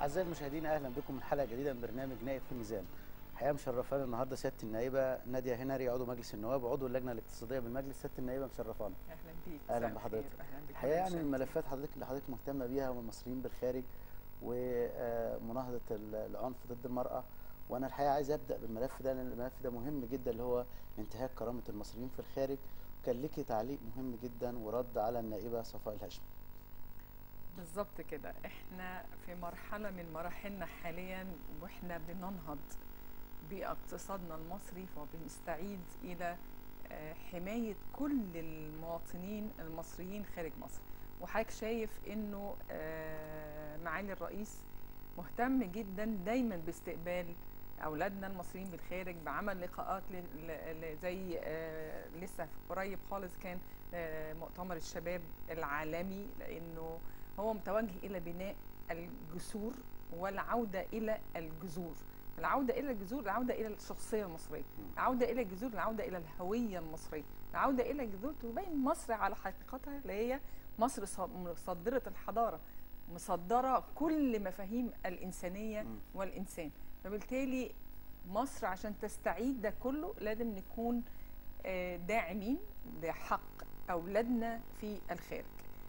أعزائي المشاهدين أهلا بكم من حلقة جديدة من برنامج نائب في الميزان الحقيقة مشرفانا النهاردة سيادة النائبة نادية هنري عضو مجلس النواب وعضو اللجنة الاقتصادية بالمجلس سيادة النائبة مشرفانا اهلا بيك أهلا مساء بحضرتك. الخير، اهلا بك الحقيقة يعني مشاهدين. الملفات حضرتك اللي حضرتك مهتمة بيها والمصريين بالخارج ومناهضة العنف ضد المرأة وأنا الحقيقة عايز أبدأ بالملف ده لأن الملف ده مهم جدا اللي هو انتهاك كرامة المصريين في الخارج كان لك تعليق مهم جدا ورد على النائبة صفاء الهاشمي بالظبط كده احنا في مرحله من مراحلنا حاليا واحنا بننهض باقتصادنا المصري فبنستعيد الى آه، حمايه كل المواطنين المصريين خارج مصر وحضرتك شايف انه آه، معالي الرئيس مهتم جدا دايما باستقبال اولادنا المصريين بالخارج بعمل لقاءات ل- ل- ل- زي آه، لسه قريب خالص كان آه، مؤتمر الشباب العالمي لانه هو متوجه الى بناء الجسور والعوده الى الجذور العوده الى الجذور العوده الى الشخصيه المصريه العوده الى الجذور العوده الى الهويه المصريه العوده الى الجذور تبين مصر على حقيقتها اللي هي مصر ص- مصدره الحضاره مصدره كل مفاهيم الانسانيه مم. والانسان فبالتالي مصر عشان تستعيد ده كله لازم نكون آه، داعمين لحق اولادنا في الخارج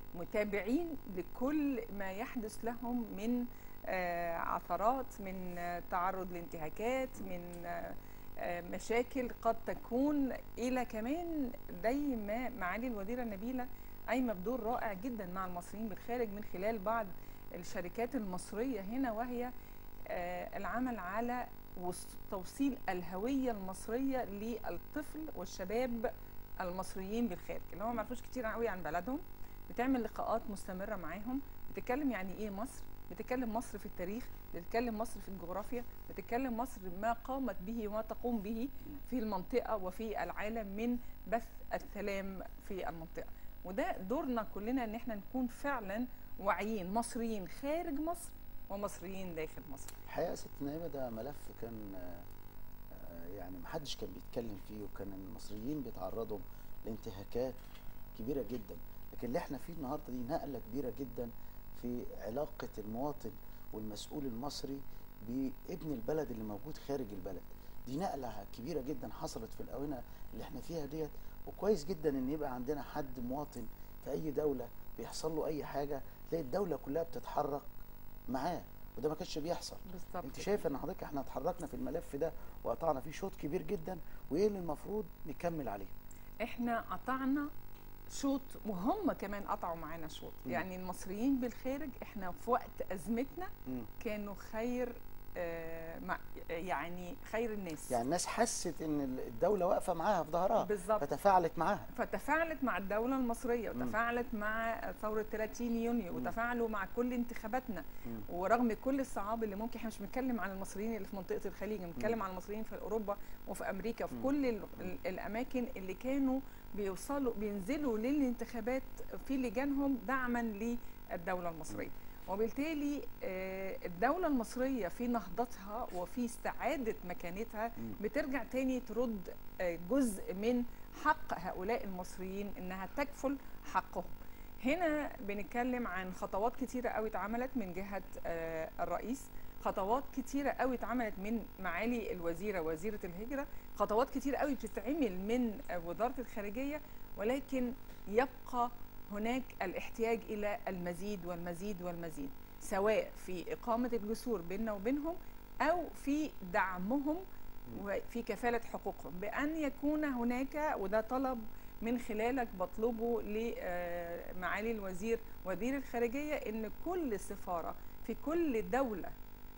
متابعين لكل ما يحدث لهم من آه، عثرات من آه، تعرض لانتهاكات من آه، آه، مشاكل قد تكون الى كمان زي ما معالي الوزيره نبيله قايمه بدور رائع جدا مع المصريين بالخارج من خلال بعض الشركات المصريه هنا وهي آه، العمل على وص- توصيل الهويه المصريه للطفل والشباب المصريين بالخارج اللي هم ما يعرفوش كتير قوي عن بلدهم بتعمل لقاءات مستمره معاهم بتتكلم يعني ايه مصر بتتكلم مصر في التاريخ بتتكلم مصر في الجغرافيا بتتكلم مصر ما قامت به وما تقوم به في المنطقه وفي العالم من بث السلام في المنطقه وده دورنا كلنا ان احنا نكون فعلا واعيين مصريين خارج مصر ومصريين داخل مصر الحقيقه ست نائبه ده ملف كان آه، آه، يعني محدش كان بيتكلم فيه وكان المصريين بيتعرضوا لانتهاكات كبيره جدا لكن اللي احنا فيه النهارده دي نقله كبيره جدا في علاقه المواطن والمسؤول المصري بابن البلد اللي موجود خارج البلد دي نقله كبيره جدا حصلت في الاونه اللي احنا فيها ديت وكويس جدا ان يبقى عندنا حد مواطن في اي دوله بيحصل له اي حاجه تلاقي الدوله كلها بتتحرك معاه وده ما كانش بيحصل بالظبط انت شايف ان حضرتك احنا اتحركنا في الملف ده وقطعنا فيه شوط كبير جدا وايه اللي المفروض نكمل عليه احنا قطعنا شوط وهم كمان قطعوا معانا شوط مم. يعني المصريين بالخارج احنا في وقت ازمتنا مم. كانوا خير آه مع- يعني خير الناس يعني الناس حست ان الدوله واقفه معاها في ظهرها بالظبط فتفاعلت معاها فتفاعلت مع الدولة المصرية مم. وتفاعلت مع ثورة 30 يونيو مم. وتفاعلوا مع كل انتخاباتنا مم. ورغم كل الصعاب اللي ممكن احنا مش بنتكلم عن المصريين اللي في منطقة الخليج بنتكلم عن المصريين في أوروبا وفي أمريكا وفي مم. كل ال- ال- الأماكن اللي كانوا بيوصلوا بينزلوا للانتخابات في لجانهم دعما للدولة المصرية وبالتالي آه، الدولة المصرية في نهضتها وفي استعادة مكانتها مم. بترجع تاني ترد آه، جزء من حق هؤلاء المصريين انها تكفل حقهم هنا بنتكلم عن خطوات كتيرة قوي اتعملت من جهة آه، الرئيس خطوات كتيرة قوي اتعملت من معالي الوزيرة وزيرة الهجرة خطوات كتيرة قوي بتتعمل من آه، وزارة الخارجية ولكن يبقى هناك الاحتياج إلى المزيد والمزيد والمزيد سواء في إقامة الجسور بيننا وبينهم أو في دعمهم وفي كفالة حقوقهم بأن يكون هناك وده طلب من خلالك بطلبه لمعالي الوزير وزير الخارجية أن كل سفارة في كل دولة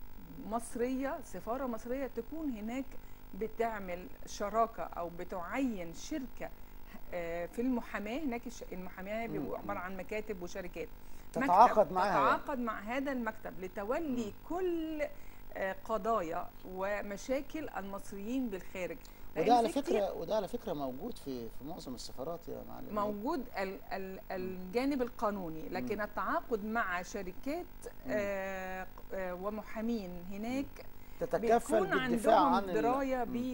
مصرية سفارة مصرية تكون هناك بتعمل شراكة أو بتعين شركة آه، في المحاماة هناك الش- المحاماة بيبقوا مم. عبارة عن مكاتب وشركات تتعاقد مكتب معاها يعني. تتعاقد مع هذا المكتب لتولي مم. كل آه، قضايا ومشاكل المصريين بالخارج لأن وده على في كتير فكره وده على فكره موجود في في معظم السفارات يا معلم موجود ال ال الجانب القانوني لكن مم. التعاقد مع شركات آه آه ومحامين هناك تتكفل بيكون بالدفاع عندهم عن ال- درايه مم.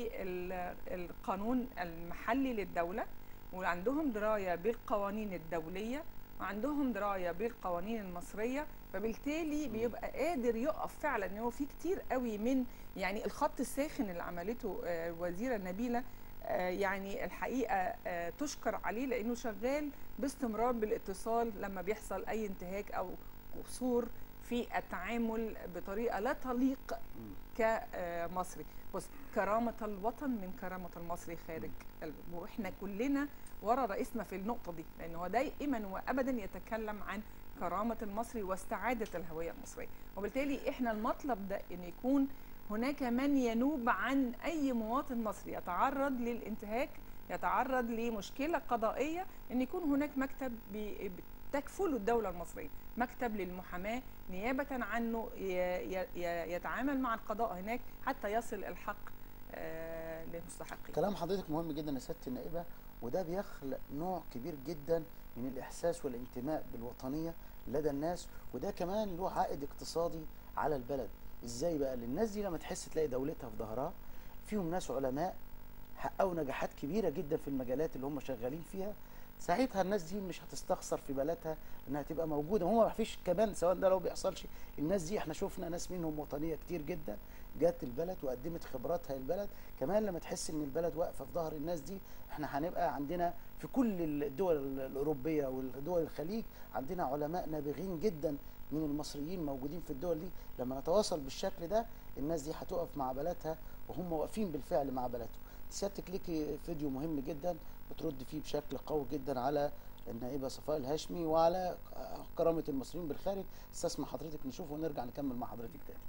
بالقانون المحلي للدوله وعندهم درايه بالقوانين الدوليه وعندهم درايه بالقوانين المصريه فبالتالي بيبقى قادر يقف فعلا ان هو في كتير قوي من يعني الخط الساخن اللي عملته آه، الوزيره نبيله آه، يعني الحقيقه آه، تشكر عليه لانه شغال باستمرار بالاتصال لما بيحصل اي انتهاك او قصور في التعامل بطريقه لا تليق مم. كمصري بص كرامة الوطن من كرامة المصري خارج ال- واحنا كلنا ورا رئيسنا في النقطة دي لأن هو دائما وأبدا يتكلم عن كرامة المصري واستعادة الهوية المصرية وبالتالي احنا المطلب ده ان يكون هناك من ينوب عن أي مواطن مصري يتعرض للانتهاك يتعرض لمشكلة قضائية ان يكون هناك مكتب بي- تكفله الدولة المصرية مكتب للمحاماة نيابة عنه ي- ي- ي- يتعامل مع القضاء هناك حتى يصل الحق آه، للمستحقين كلام حضرتك مهم جدا يا سياده النائبه وده بيخلق نوع كبير جدا من الاحساس والانتماء بالوطنيه لدى الناس وده كمان له عائد اقتصادي على البلد ازاي بقى للناس دي لما تحس تلاقي دولتها في ظهرها فيهم ناس علماء حققوا نجاحات كبيره جدا في المجالات اللي هم شغالين فيها ساعتها الناس دي مش هتستخسر في بلدها انها تبقى موجوده هم ما فيش كمان سواء ده لو بيحصلش الناس دي احنا شفنا ناس منهم وطنيه كتير جدا جت البلد وقدمت خبراتها للبلد كمان لما تحس ان البلد واقفه في ظهر الناس دي احنا هنبقى عندنا في كل الدول الاوروبيه والدول الخليج عندنا علماء نابغين جدا من المصريين موجودين في الدول دي لما نتواصل بالشكل ده الناس دي هتقف مع بلدها وهم واقفين بالفعل مع بلدهم سيادتك ليكي فيديو مهم جدا بترد فيه بشكل قوي جدا على النائبه صفاء الهاشمي وعلى كرامه المصريين بالخارج استسمح حضرتك نشوفه ونرجع نكمل مع حضرتك تاني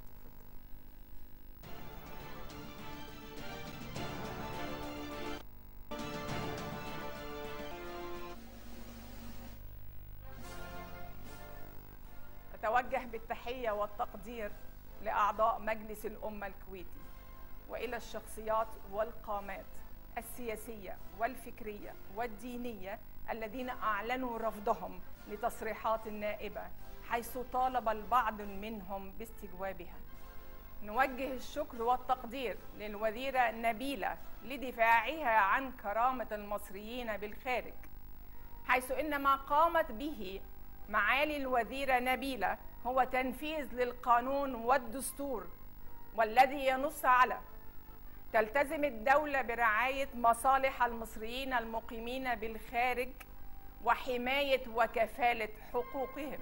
أتوجه بالتحية والتقدير لأعضاء مجلس الأمة الكويتي وإلى الشخصيات والقامات السياسية والفكرية والدينية الذين أعلنوا رفضهم لتصريحات النائبة حيث طالب البعض منهم باستجوابها نوجه الشكر والتقدير للوزيرة نبيلة لدفاعها عن كرامة المصريين بالخارج حيث إن ما قامت به معالي الوزيرة نبيلة هو تنفيذ للقانون والدستور والذي ينص على تلتزم الدولة برعاية مصالح المصريين المقيمين بالخارج وحماية وكفالة حقوقهم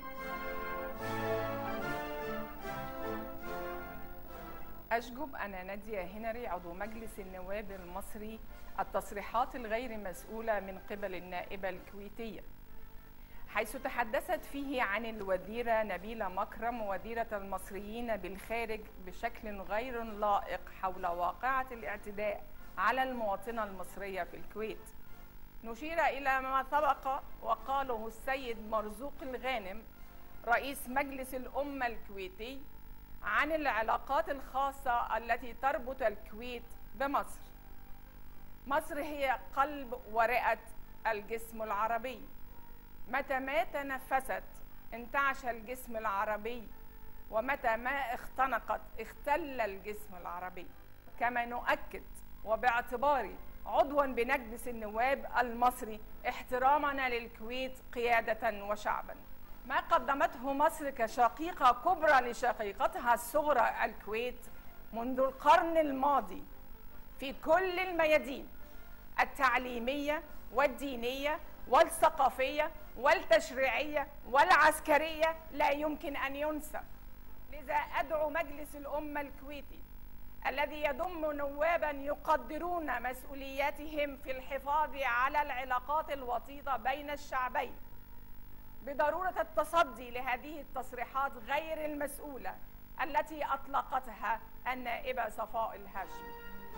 أشجب أنا نادية هنري عضو مجلس النواب المصري التصريحات الغير مسؤولة من قبل النائبة الكويتية حيث تحدثت فيه عن الوزيرة نبيلة مكرم وزيرة المصريين بالخارج بشكل غير لائق حول واقعة الاعتداء على المواطنة المصرية في الكويت نشير إلى ما سبق وقاله السيد مرزوق الغانم رئيس مجلس الأمة الكويتي عن العلاقات الخاصة التي تربط الكويت بمصر مصر هي قلب ورئة الجسم العربي متى ما تنفست انتعش الجسم العربي ومتى ما اختنقت اختل الجسم العربي كما نؤكد وباعتباري عضوا بمجلس النواب المصري احترامنا للكويت قيادة وشعبا ما قدمته مصر كشقيقة كبرى لشقيقتها الصغرى الكويت منذ القرن الماضي في كل الميادين التعليمية والدينية والثقافية والتشريعية والعسكرية لا يمكن أن ينسى لذا أدعو مجلس الأمة الكويتي الذي يضم نوابا يقدرون مسؤولياتهم في الحفاظ على العلاقات الوطيدة بين الشعبين بضرورة التصدي لهذه التصريحات غير المسؤولة التي أطلقتها النائبة صفاء الهاشمي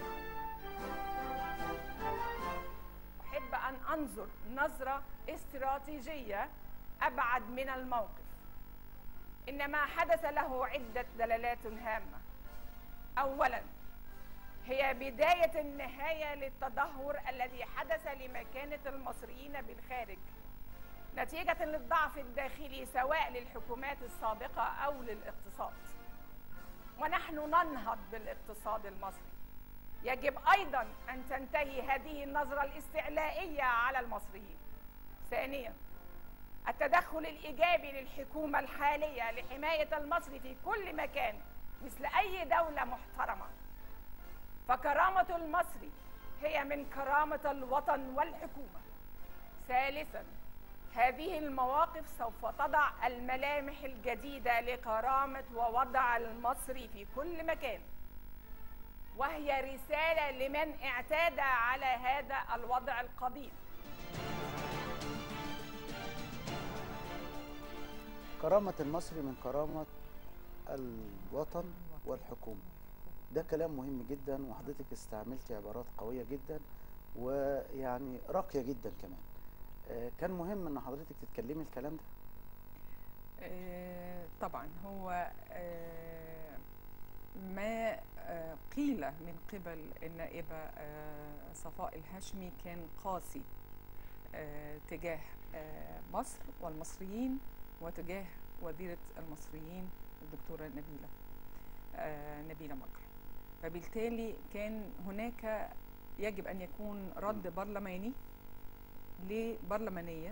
أحب أن أنظر نظرة استراتيجية أبعد من الموقف إن ما حدث له عدة دلالات هامة أولا هي بداية النهاية للتدهور الذي حدث لمكانة المصريين بالخارج نتيجة للضعف الداخلي سواء للحكومات السابقة أو للاقتصاد ونحن ننهض بالاقتصاد المصري يجب أيضا أن تنتهي هذه النظرة الاستعلائية على المصريين ثانيا التدخل الإيجابي للحكومة الحالية لحماية المصري في كل مكان مثل أي دولة محترمة فكرامة المصري هي من كرامة الوطن والحكومة ثالثا هذه المواقف سوف تضع الملامح الجديدة لكرامة ووضع المصري في كل مكان وهي رسالة لمن اعتاد على هذا الوضع القديم كرامة المصري من كرامة الوطن والحكومة ده كلام مهم جدا وحضرتك استعملتي عبارات قوية جدا ويعني راقية جدا كمان آه، كان مهم ان حضرتك تتكلمي الكلام ده آه، طبعا هو آه، ما آه، قيل من قبل النائبة آه، صفاء الهاشمي كان قاسي آه، تجاه آه، مصر والمصريين وتجاه وزيرة المصريين الدكتورة نبيلة آه، نبيلة مكر فبالتالي كان هناك يجب أن يكون رد برلماني لبرلمانية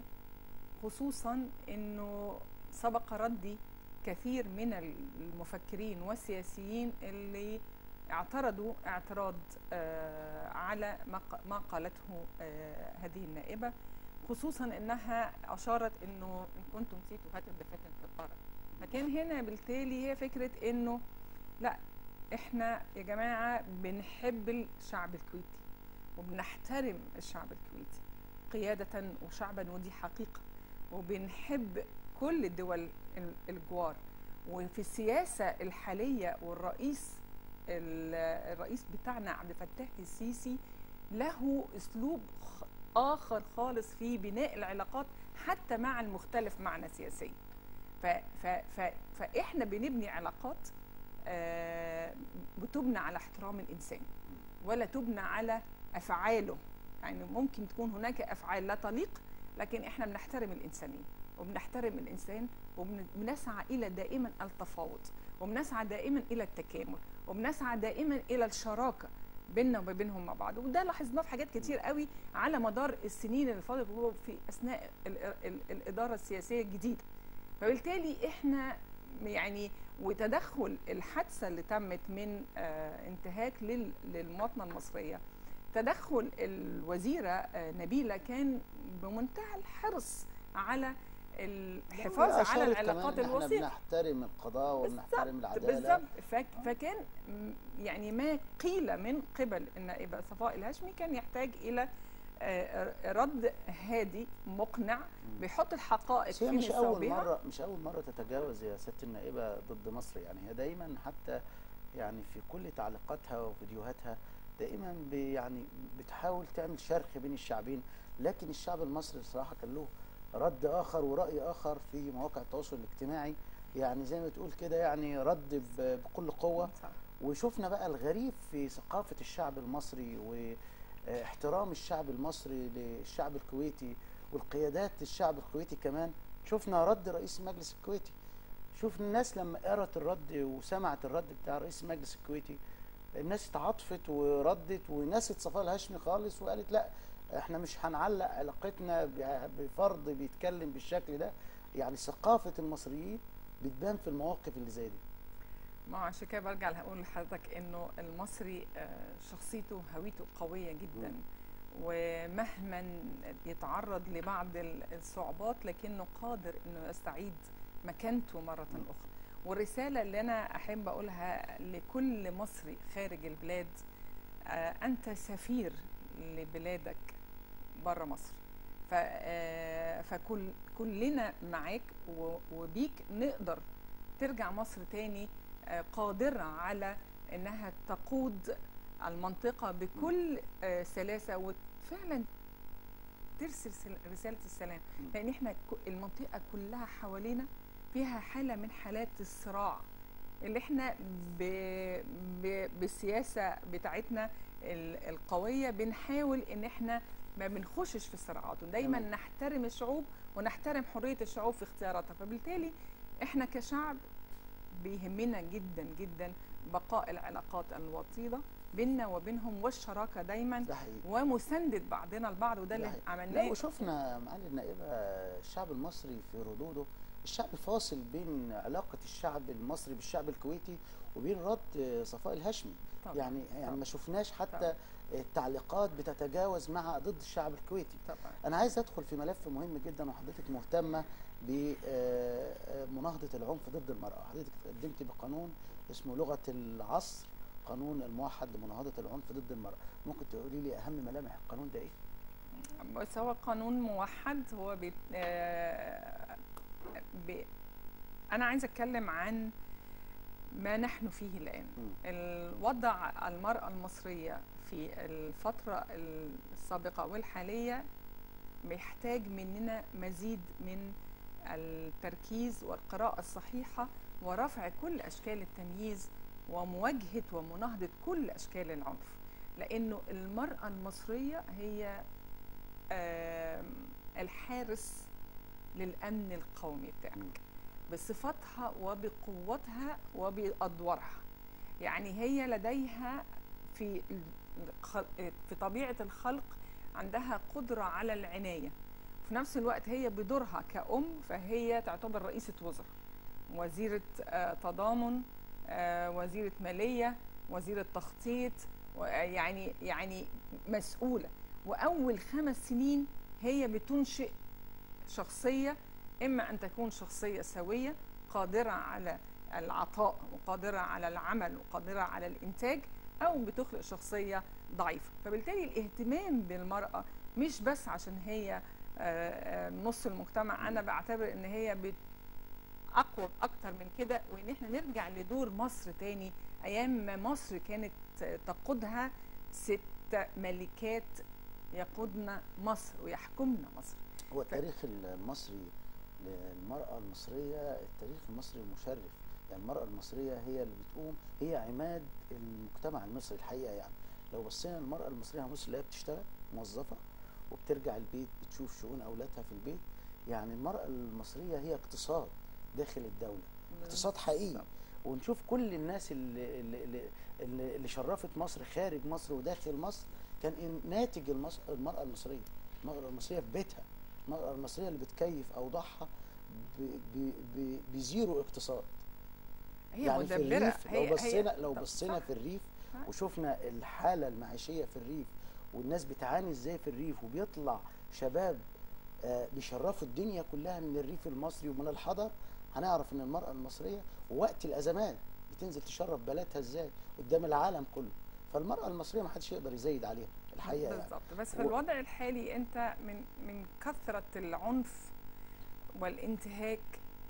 خصوصا أنه سبق ردي كثير من المفكرين والسياسيين اللي اعترضوا اعتراض آه، على ما ق- ما قالته آه، هذه النائبة خصوصا انها اشارت انه ان كنتم نسيتوا هاتوا الدفاتر الكفاره فكان هنا بالتالي هي فكره انه لا احنا يا جماعه بنحب الشعب الكويتي وبنحترم الشعب الكويتي قياده وشعبا ودي حقيقه وبنحب كل الدول ال- الجوار وفي السياسه الحاليه والرئيس ال- الرئيس بتاعنا عبد الفتاح السيسي له اسلوب خ- اخر خالص في بناء العلاقات حتى مع المختلف معنا سياسيا ف ف ف فاحنا بنبني علاقات آه، بتبنى على احترام الانسان ولا تبنى على افعاله يعني ممكن تكون هناك افعال لا تليق لكن احنا بنحترم الانسانيه وبنحترم الانسان وبنسعى الى دائما التفاوض وبنسعى دائما الى التكامل وبنسعى دائما الى الشراكه بيننا وما بينهم مع بعض وده لاحظناه في حاجات كتير قوي على مدار السنين اللي فاتت وهو في اثناء ال ال الاداره السياسيه الجديده فبالتالي احنا يعني وتدخل الحادثه اللي تمت من آه انتهاك لل- للمواطنه المصريه تدخل الوزيره آه نبيله كان بمنتهى الحرص على الحفاظ على وأشارت العلاقات كمان إن إحنا الوثيقه بنحترم القضاء وبنحترم بالظبط العداله بالظبط فك- فكان م- يعني ما قيل من قبل النائبه صفاء الهاشمي كان يحتاج الى آه، رد هادي مقنع بيحط الحقائق بس هي في مش اول مصابها مره مش اول مره تتجاوز يا سياده النائبه ضد مصر يعني هي دايما حتى يعني في كل تعليقاتها وفيديوهاتها دائما بي- يعني بتحاول تعمل شرخ بين الشعبين لكن الشعب المصري بصراحه كان له رد اخر وراي اخر في مواقع التواصل الاجتماعي يعني زي ما تقول كده يعني رد ب- بكل قوه صح. وشفنا بقى الغريب في ثقافة الشعب المصري واحترام الشعب المصري للشعب الكويتي والقيادات الشعب الكويتي كمان شفنا رد رئيس المجلس الكويتي شوف الناس لما قرأت الرد وسمعت الرد بتاع رئيس المجلس الكويتي الناس اتعاطفت وردت ونست صفاء الهاشمي خالص وقالت لا احنا مش هنعلق علاقتنا ب- بفرد بيتكلم بالشكل ده يعني ثقافة المصريين بتبان في المواقف اللي زي دي ما هو عشان كده برجع هقول لحضرتك انه المصري آه، شخصيته هويته قويه جدا ومهما يتعرض لبعض ال- الصعوبات لكنه قادر انه يستعيد مكانته مره اخرى والرساله اللي انا احب اقولها لكل مصري خارج البلاد آه، انت سفير لبلادك بره مصر ف آه، فكل كلنا معاك و- وبيك نقدر ترجع مصر تاني آه، قادرة على انها تقود المنطقة بكل آه، سلاسة وفعلا ترسل سل- رسالة السلام لان احنا ك- المنطقة كلها حوالينا فيها حالة من حالات الصراع اللي احنا ب... ب... بالسياسة بتاعتنا ال- القوية بنحاول ان احنا ما بنخشش في الصراعات ودايما تمام. نحترم الشعوب ونحترم حرية الشعوب في اختياراتها فبالتالي احنا كشعب بيهمنا جدا جدا بقاء العلاقات الوطيدة بيننا وبينهم والشراكه دايما ده حقيقي ومسانده بعضنا البعض وده اللي ده حقيقي. لا عملناه وشفنا معالي النائبه الشعب المصري في ردوده الشعب فاصل بين علاقه الشعب المصري بالشعب الكويتي وبين رد صفاء الهاشمي طبعاً. يعني يعني طبعاً. ما شفناش حتى طبعاً. التعليقات بتتجاوز مع ضد الشعب الكويتي طبعا انا عايز ادخل في ملف مهم جدا وحضرتك مهتمه بمناهضه العنف ضد المراه حضرتك قدمت بقانون اسمه لغه العصر قانون الموحد لمناهضه العنف ضد المراه ممكن تقولي لي اهم ملامح القانون ده ايه بس هو قانون موحد هو بي... آه... بي... انا عايزه اتكلم عن ما نحن فيه الان مم. الوضع المراه المصريه في الفتره السابقه والحاليه محتاج مننا مزيد من التركيز والقراءه الصحيحه ورفع كل اشكال التمييز ومواجهه ومناهضه كل اشكال العنف لانه المراه المصريه هي آم، الحارس للامن القومي مم. بتاعك بصفتها وبقوتها وبادوارها يعني هي لديها في الخ- في طبيعه الخلق عندها قدره على العنايه في نفس الوقت هي بدورها كأم فهي تعتبر رئيسة وزراء وزيرة آه، تضامن آه، وزيرة مالية وزيرة تخطيط و- يعني يعني مسؤولة وأول خمس سنين هي بتنشئ شخصية إما أن تكون شخصية سوية قادرة على العطاء وقادرة على العمل وقادرة على الإنتاج أو بتخلق شخصية ضعيفة فبالتالي الاهتمام بالمرأة مش بس عشان هي آه، آه، نص المجتمع أنا بعتبر إن هي بت اقوى اكتر من كده وان احنا نرجع لدور مصر تاني ايام ما مصر كانت تقودها ست ملكات يقودن مصر ويحكمن مصر هو التاريخ المصري للمرأة المصرية التاريخ المصري مشرف يعني المرأة المصرية هي اللي بتقوم هي عماد المجتمع المصري الحقيقة يعني لو بصينا المرأة المصرية مصر اللي هي بتشتغل موظفة وبترجع البيت بتشوف شؤون أولادها في البيت يعني المرأة المصرية هي اقتصاد داخل الدولة اقتصاد حقيقي ونشوف كل الناس اللي, اللي, اللي- اللي, اللي شرفت مصر خارج مصر وداخل مصر كان إن- ناتج المص... المرأة المصرية المرأة المصرية في بيتها المرأة المصرية اللي بتكيف أوضاعها ب... ب... ب... بزيرو اقتصاد هي يعني في مدبره الريف هي لو بصينا هي لو طب بصينا صح. في الريف صح. وشفنا الحالة المعيشية في الريف والناس بتعاني ازاي في الريف وبيطلع شباب آه، بيشرفوا الدنيا كلها من الريف المصري ومن الحضر هنعرف ان المرأة المصرية وقت الأزمات بتنزل تشرف بلدها ازاي قدام العالم كله فالمرأة المصرية ما حدش يقدر يزايد عليها الحقيقة يعني بالظبط بس في و- الوضع الحالي انت من من كثره العنف والانتهاك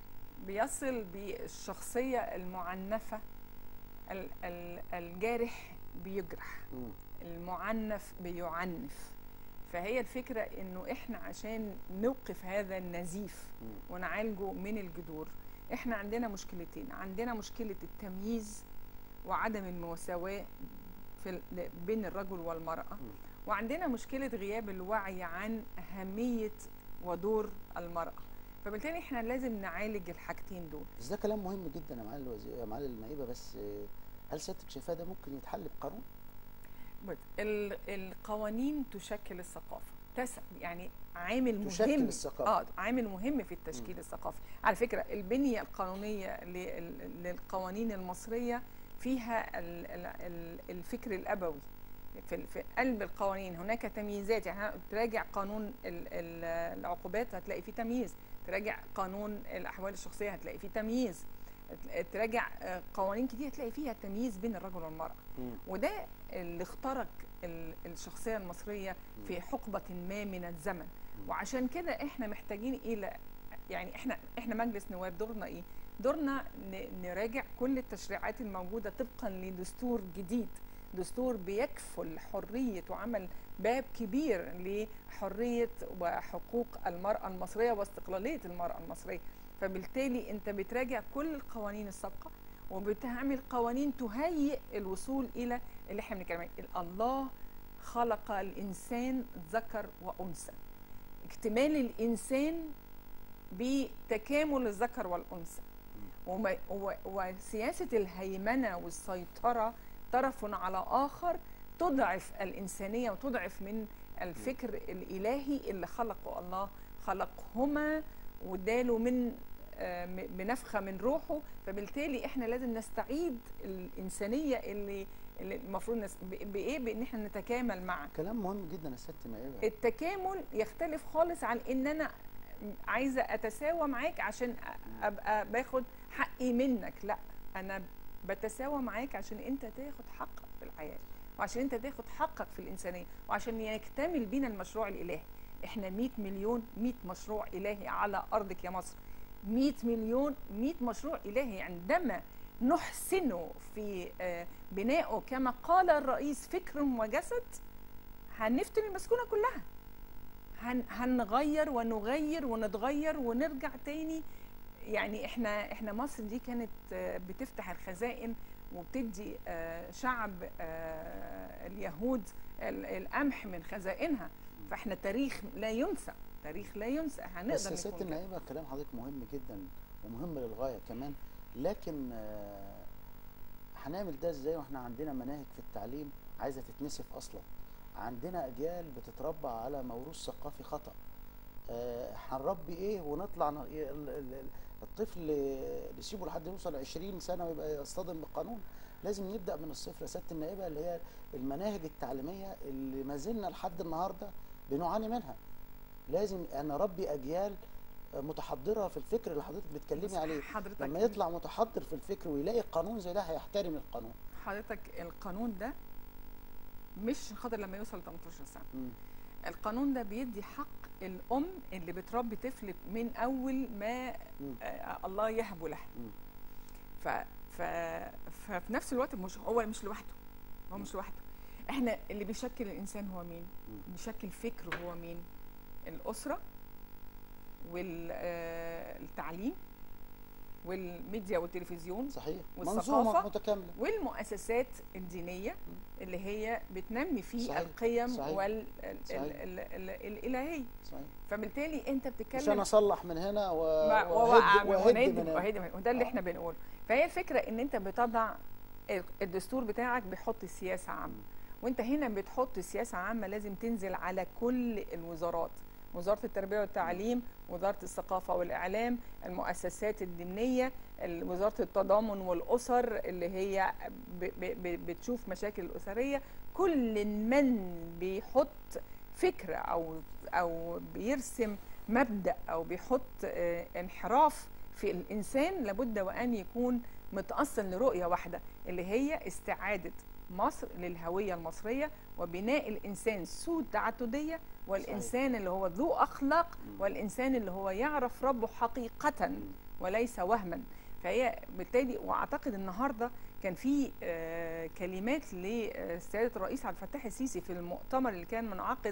بيصل بالشخصيه المعنفه ال- ال- الجارح بيجرح مم. المعنف بيعنف فهي الفكرة انه احنا عشان نوقف هذا النزيف مم. ونعالجه من الجذور احنا عندنا مشكلتين عندنا مشكلة التمييز وعدم المساواة في ال- بين الرجل والمرأة وعندنا مشكلة غياب الوعي عن أهمية ودور المرأة فبالتالي احنا لازم نعالج الحاجتين دول بس ده كلام مهم جدا يا معالي الوزير يا معالي النائبة بس آه، هل سيادتك شايفاه ده ممكن يتحل بقانون؟ بس ال- القوانين تشكل الثقافه تس يعني عامل تشكل مهم الثقافة. اه عامل مهم في التشكيل الثقافي على فكره البنيه القانونيه لل- للقوانين المصريه فيها ال- ال- ال- الفكر الابوي في ال- في قلب القوانين هناك تمييزات يعني تراجع قانون ال- ال- العقوبات هتلاقي فيه تمييز تراجع قانون الاحوال الشخصيه هتلاقي فيه تمييز تراجع آه، قوانين كتير هتلاقي فيها تمييز بين الرجل والمراه مم. وده اللي اخترق ال- الشخصيه المصريه في حقبه ما من الزمن وعشان كده احنا محتاجين الى يعني احنا احنا مجلس نواب دورنا ايه؟ دورنا ن- نراجع كل التشريعات الموجوده طبقا لدستور جديد دستور بيكفل حريه وعمل باب كبير لحريه وحقوق المراه المصريه واستقلاليه المراه المصريه فبالتالي انت بتراجع كل القوانين السابقه وبتعمل قوانين تهيئ الوصول الى اللي احنا بنتكلم عليه الله خلق الانسان ذكر وانثى اكتمال الانسان بتكامل الذكر والانثى وما- و- وسياسه الهيمنه والسيطره طرف على اخر تضعف الانسانيه وتضعف من الفكر الالهي اللي خلقه الله خلقهما واداله من آه، م- بنفخه من روحه فبالتالي احنا لازم نستعيد الانسانيه اللي اللي المفروض نس... ب- بايه بان احنا نتكامل معا كلام مهم جدا يا ست نائبه التكامل يختلف خالص عن ان انا عايزه اتساوى معاك عشان أ- ابقى باخد حقي منك لا انا بتساوى معاك عشان انت تاخد حقك في الحياه وعشان انت تاخد حقك في الانسانيه وعشان يكتمل بينا المشروع الالهي احنا 100 مليون 100 مشروع الهي على ارضك يا مصر 100 مليون 100 مشروع الهي عندما نحسنه في آه، بنائه كما قال الرئيس فكر وجسد هنفتن المسكونه كلها هن هنغير ونغير ونتغير ونرجع تاني يعني احنا احنا مصر دي كانت آه، بتفتح الخزائن وبتدي آه، شعب آه، اليهود ال- القمح من خزائنها فاحنا تاريخ لا ينسى تاريخ لا ينسى هنقدر بس يا ست نكون كده. النائبه كلام حضرتك مهم جدا ومهم للغايه كمان لكن آه، هنعمل ده ازاي واحنا عندنا مناهج في التعليم عايزه تتنسف اصلا عندنا اجيال بتتربى على موروث ثقافي خطا آه، هنربي ايه ونطلع ن- ال- ال- ال- الطفل نسيبه لحد يوصل 20 سنه ويبقى يصطدم بالقانون لازم نبدا من الصفر يا سياده النائبه اللي هي المناهج التعليميه اللي ما زلنا لحد النهارده بنعاني منها لازم انا اربي اجيال متحضره في الفكر اللي حضرتك بتتكلمي عليه حضرتك لما يطلع متحضر في الفكر ويلاقي قانون زي ده هيحترم القانون حضرتك القانون ده مش خاطر لما يوصل 18 سنه مم. القانون ده بيدي حق الام اللي بتربي طفل من اول ما مم. آه الله يهب لها مم. ف ف ففي نفس الوقت مش هو مش لوحده هو مش لوحده احنا اللي بيشكل الانسان هو مين مم. بيشكل فكره هو مين الاسره والتعليم والميديا والتلفزيون صحيح والثقافة منظومه متكامله والمؤسسات الدينيه اللي هي بتنمي فيه صحيح. القيم صحيح. صحيح. والالهيه صحيح فبالتالي انت عشان بتتكلم اصلح من هنا و... ما- ووقع وهد, من- وهد وهد من هنا وهد من وده اللي آه. احنا بنقوله فهي الفكره ان انت بتضع الدستور بتاعك بيحط سياسه عامه وانت هنا بتحط سياسه عامه لازم تنزل على كل الوزارات وزاره التربيه والتعليم وزاره الثقافه والاعلام المؤسسات الدينيه ال- وزاره التضامن والاسر اللي هي ب- ب- ب- بتشوف مشاكل الاسريه كل من بيحط فكره او او بيرسم مبدا او بيحط آه، انحراف في الانسان لابد وان يكون متاصل لرؤيه واحده اللي هي استعاده مصر للهويه المصريه وبناء الانسان ذو التعدديه والانسان اللي هو ذو اخلاق مم. والانسان اللي هو يعرف ربه حقيقه مم. وليس وهما فهي بالتالي واعتقد النهارده كان في آه، كلمات لسياده الرئيس عبد الفتاح السيسي في المؤتمر اللي كان منعقد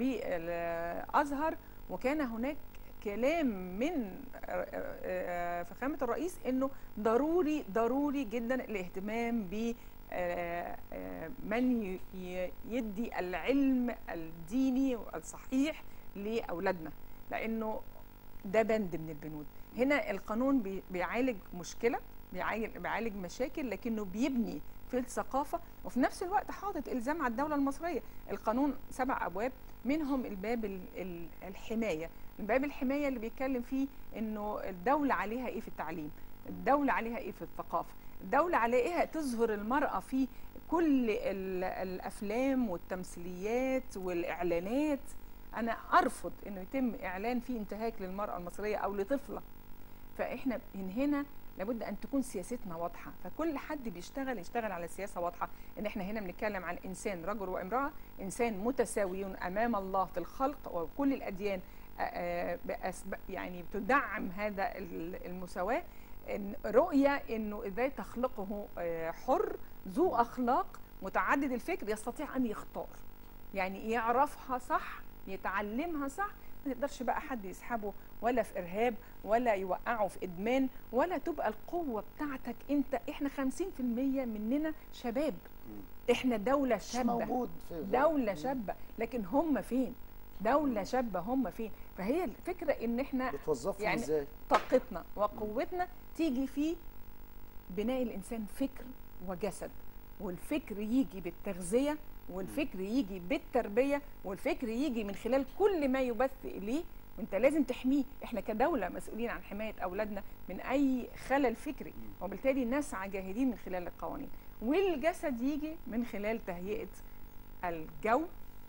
بالازهر وكان هناك كلام من آه، آه، فخامه الرئيس انه ضروري ضروري جدا الاهتمام ب آه، آه، من ي- ي- يدي العلم الديني الصحيح لاولادنا لانه ده بند من البنود هنا القانون بي- بيعالج مشكله بيعالج بيعالج مشاكل لكنه بيبني في الثقافه وفي نفس الوقت حاطط الزام على الدوله المصريه القانون سبع ابواب منهم الباب ال- ال- الحمايه الباب الحمايه اللي بيتكلم فيه انه الدوله عليها ايه في التعليم الدوله عليها ايه في الثقافه الدوله عليها تظهر المراه في كل ال- الافلام والتمثيليات والاعلانات انا ارفض انه يتم اعلان فيه انتهاك للمراه المصريه او لطفله فاحنا من هنا لابد ان تكون سياستنا واضحه فكل حد بيشتغل يشتغل على سياسه واضحه ان احنا هنا بنتكلم عن انسان رجل وامراه انسان متساويون امام الله في الخلق وكل الاديان آه، آه، بأسب- يعني بتدعم هذا ال- المساواه إن رؤيه انه ازاي تخلقه آه، حر ذو اخلاق متعدد الفكر يستطيع ان يختار يعني يعرفها صح يتعلمها صح ما تقدرش بقى حد يسحبه ولا في ارهاب ولا يوقعه في ادمان ولا تبقى القوه بتاعتك انت احنا 50% مننا شباب مم. احنا دوله مش شابه موجود في دوله شابه لكن هم فين دوله شابه هم فين فهي الفكره ان احنا بتوظفهم يعني ازاي طاقتنا وقوتنا تيجي في بناء الانسان فكر وجسد والفكر يجي بالتغذيه والفكر يجي بالتربيه والفكر يجي من خلال كل ما يبث اليه وانت لازم تحميه احنا كدوله مسؤولين عن حمايه اولادنا من اي خلل فكري وبالتالي نسعى جاهدين من خلال القوانين والجسد يجي من خلال تهيئه الجو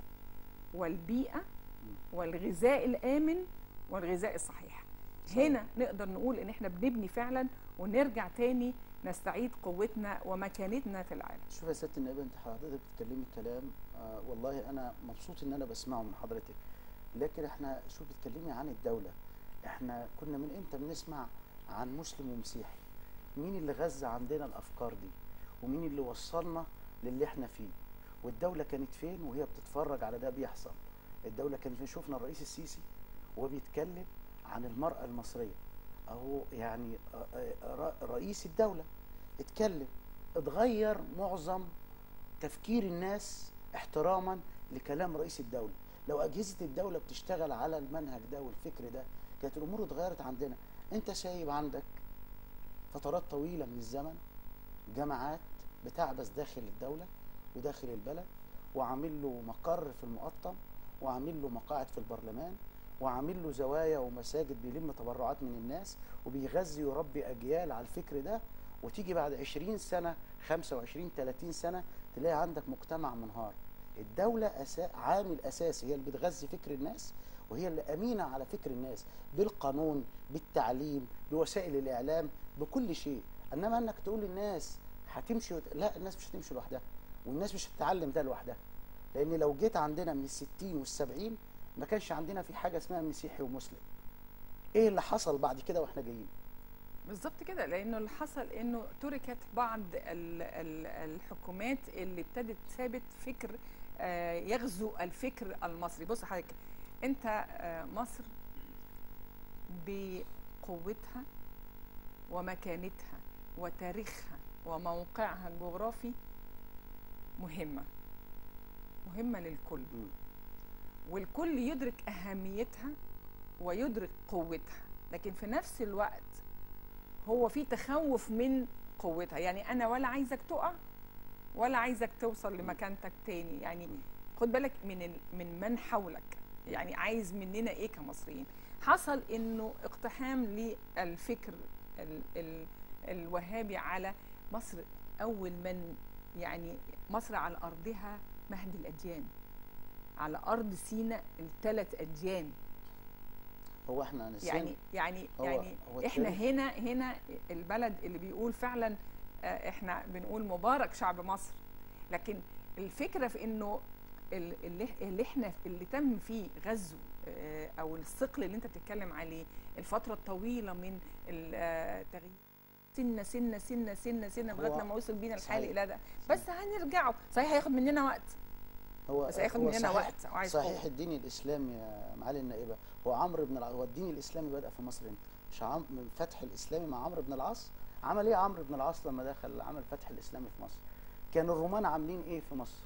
والبيئه والغذاء الامن والغذاء الصحيح هنا نقدر نقول ان احنا بنبني فعلا ونرجع تاني نستعيد قوتنا ومكانتنا في العالم شوف يا سياده النائبه انت حضرتك بتتكلمي كلام آه والله انا مبسوط ان انا بسمعه من حضرتك لكن احنا شو بتتكلمي عن الدوله احنا كنا من امتى بنسمع عن مسلم ومسيحي مين اللي غذى عندنا الافكار دي ومين اللي وصلنا للي احنا فيه والدوله كانت فين وهي بتتفرج على ده بيحصل الدوله كانت فين شفنا الرئيس السيسي وهو بيتكلم عن المراه المصريه اهو يعني آه، آه، رئيس الدوله اتكلم اتغير معظم تفكير الناس احتراما لكلام رئيس الدوله لو اجهزه الدوله بتشتغل على المنهج ده والفكر ده كانت الامور اتغيرت عندنا انت سايب عندك فترات طويله من الزمن جماعات بتعبث داخل الدوله وداخل البلد وعامل له مقر في المقطم وعامل له مقاعد في البرلمان وعامل له زوايا ومساجد بيلم تبرعات من الناس وبيغذي ويربي اجيال على الفكر ده وتيجي بعد 20 سنه 25 30 سنه تلاقي عندك مجتمع منهار الدولة أسا... عامل أساسي هي اللي بتغذي فكر الناس وهي اللي أمينة على فكر الناس بالقانون بالتعليم بوسائل الإعلام بكل شيء إنما أنك تقول للناس هتمشي وت... لا الناس مش هتمشي لوحدها والناس مش هتتعلم ده لوحدها لأن لو جيت عندنا من الستين والسبعين ما كانش عندنا في حاجة اسمها مسيحي ومسلم إيه اللي حصل بعد كده وإحنا جايين بالظبط كده لانه اللي حصل انه تركت بعض ال- ال- الحكومات اللي ابتدت ثابت فكر آه، يغزو الفكر المصري بص حضرتك انت آه، مصر بقوتها ومكانتها وتاريخها وموقعها الجغرافي مهمه مهمه للكل مم. والكل يدرك اهميتها ويدرك قوتها لكن في نفس الوقت هو في تخوف من قوتها يعني انا ولا عايزك تقع ولا عايزك توصل لمكانتك تاني يعني خد بالك من ال- من من حولك يعني عايز مننا ايه كمصريين حصل انه اقتحام للفكر ال ال الوهابي على مصر اول من يعني مصر على ارضها مهد الاديان على ارض سيناء الثلاث اديان هو احنا نسينا يعني يعني هو- يعني هو احنا التاريخ- هنا هنا البلد اللي بيقول فعلا آه، احنا بنقول مبارك شعب مصر لكن الفكره في انه ال- اللي, اللي احنا اللي تم فيه غزو آه، او الثقل اللي انت بتتكلم عليه الفتره الطويله من التغيير سنه سنه سنه سنه سنه لغايه هو- لما وصل بينا الحال صحيح. الى ده بس هنرجعه صحيح هياخد مننا وقت هو بس هياخد هو مننا صحيح- وقت وعايز صحيح قوة. الدين الاسلامي يا معالي النائبه هو عمرو بن العاص هو الدين الاسلامي بدا في مصر امتى؟ مش عم من فتح الاسلامي مع عمرو بن العاص عمل ايه عمرو بن العاص لما دخل عمل فتح الاسلامي في مصر؟ كان الرومان عاملين ايه في مصر؟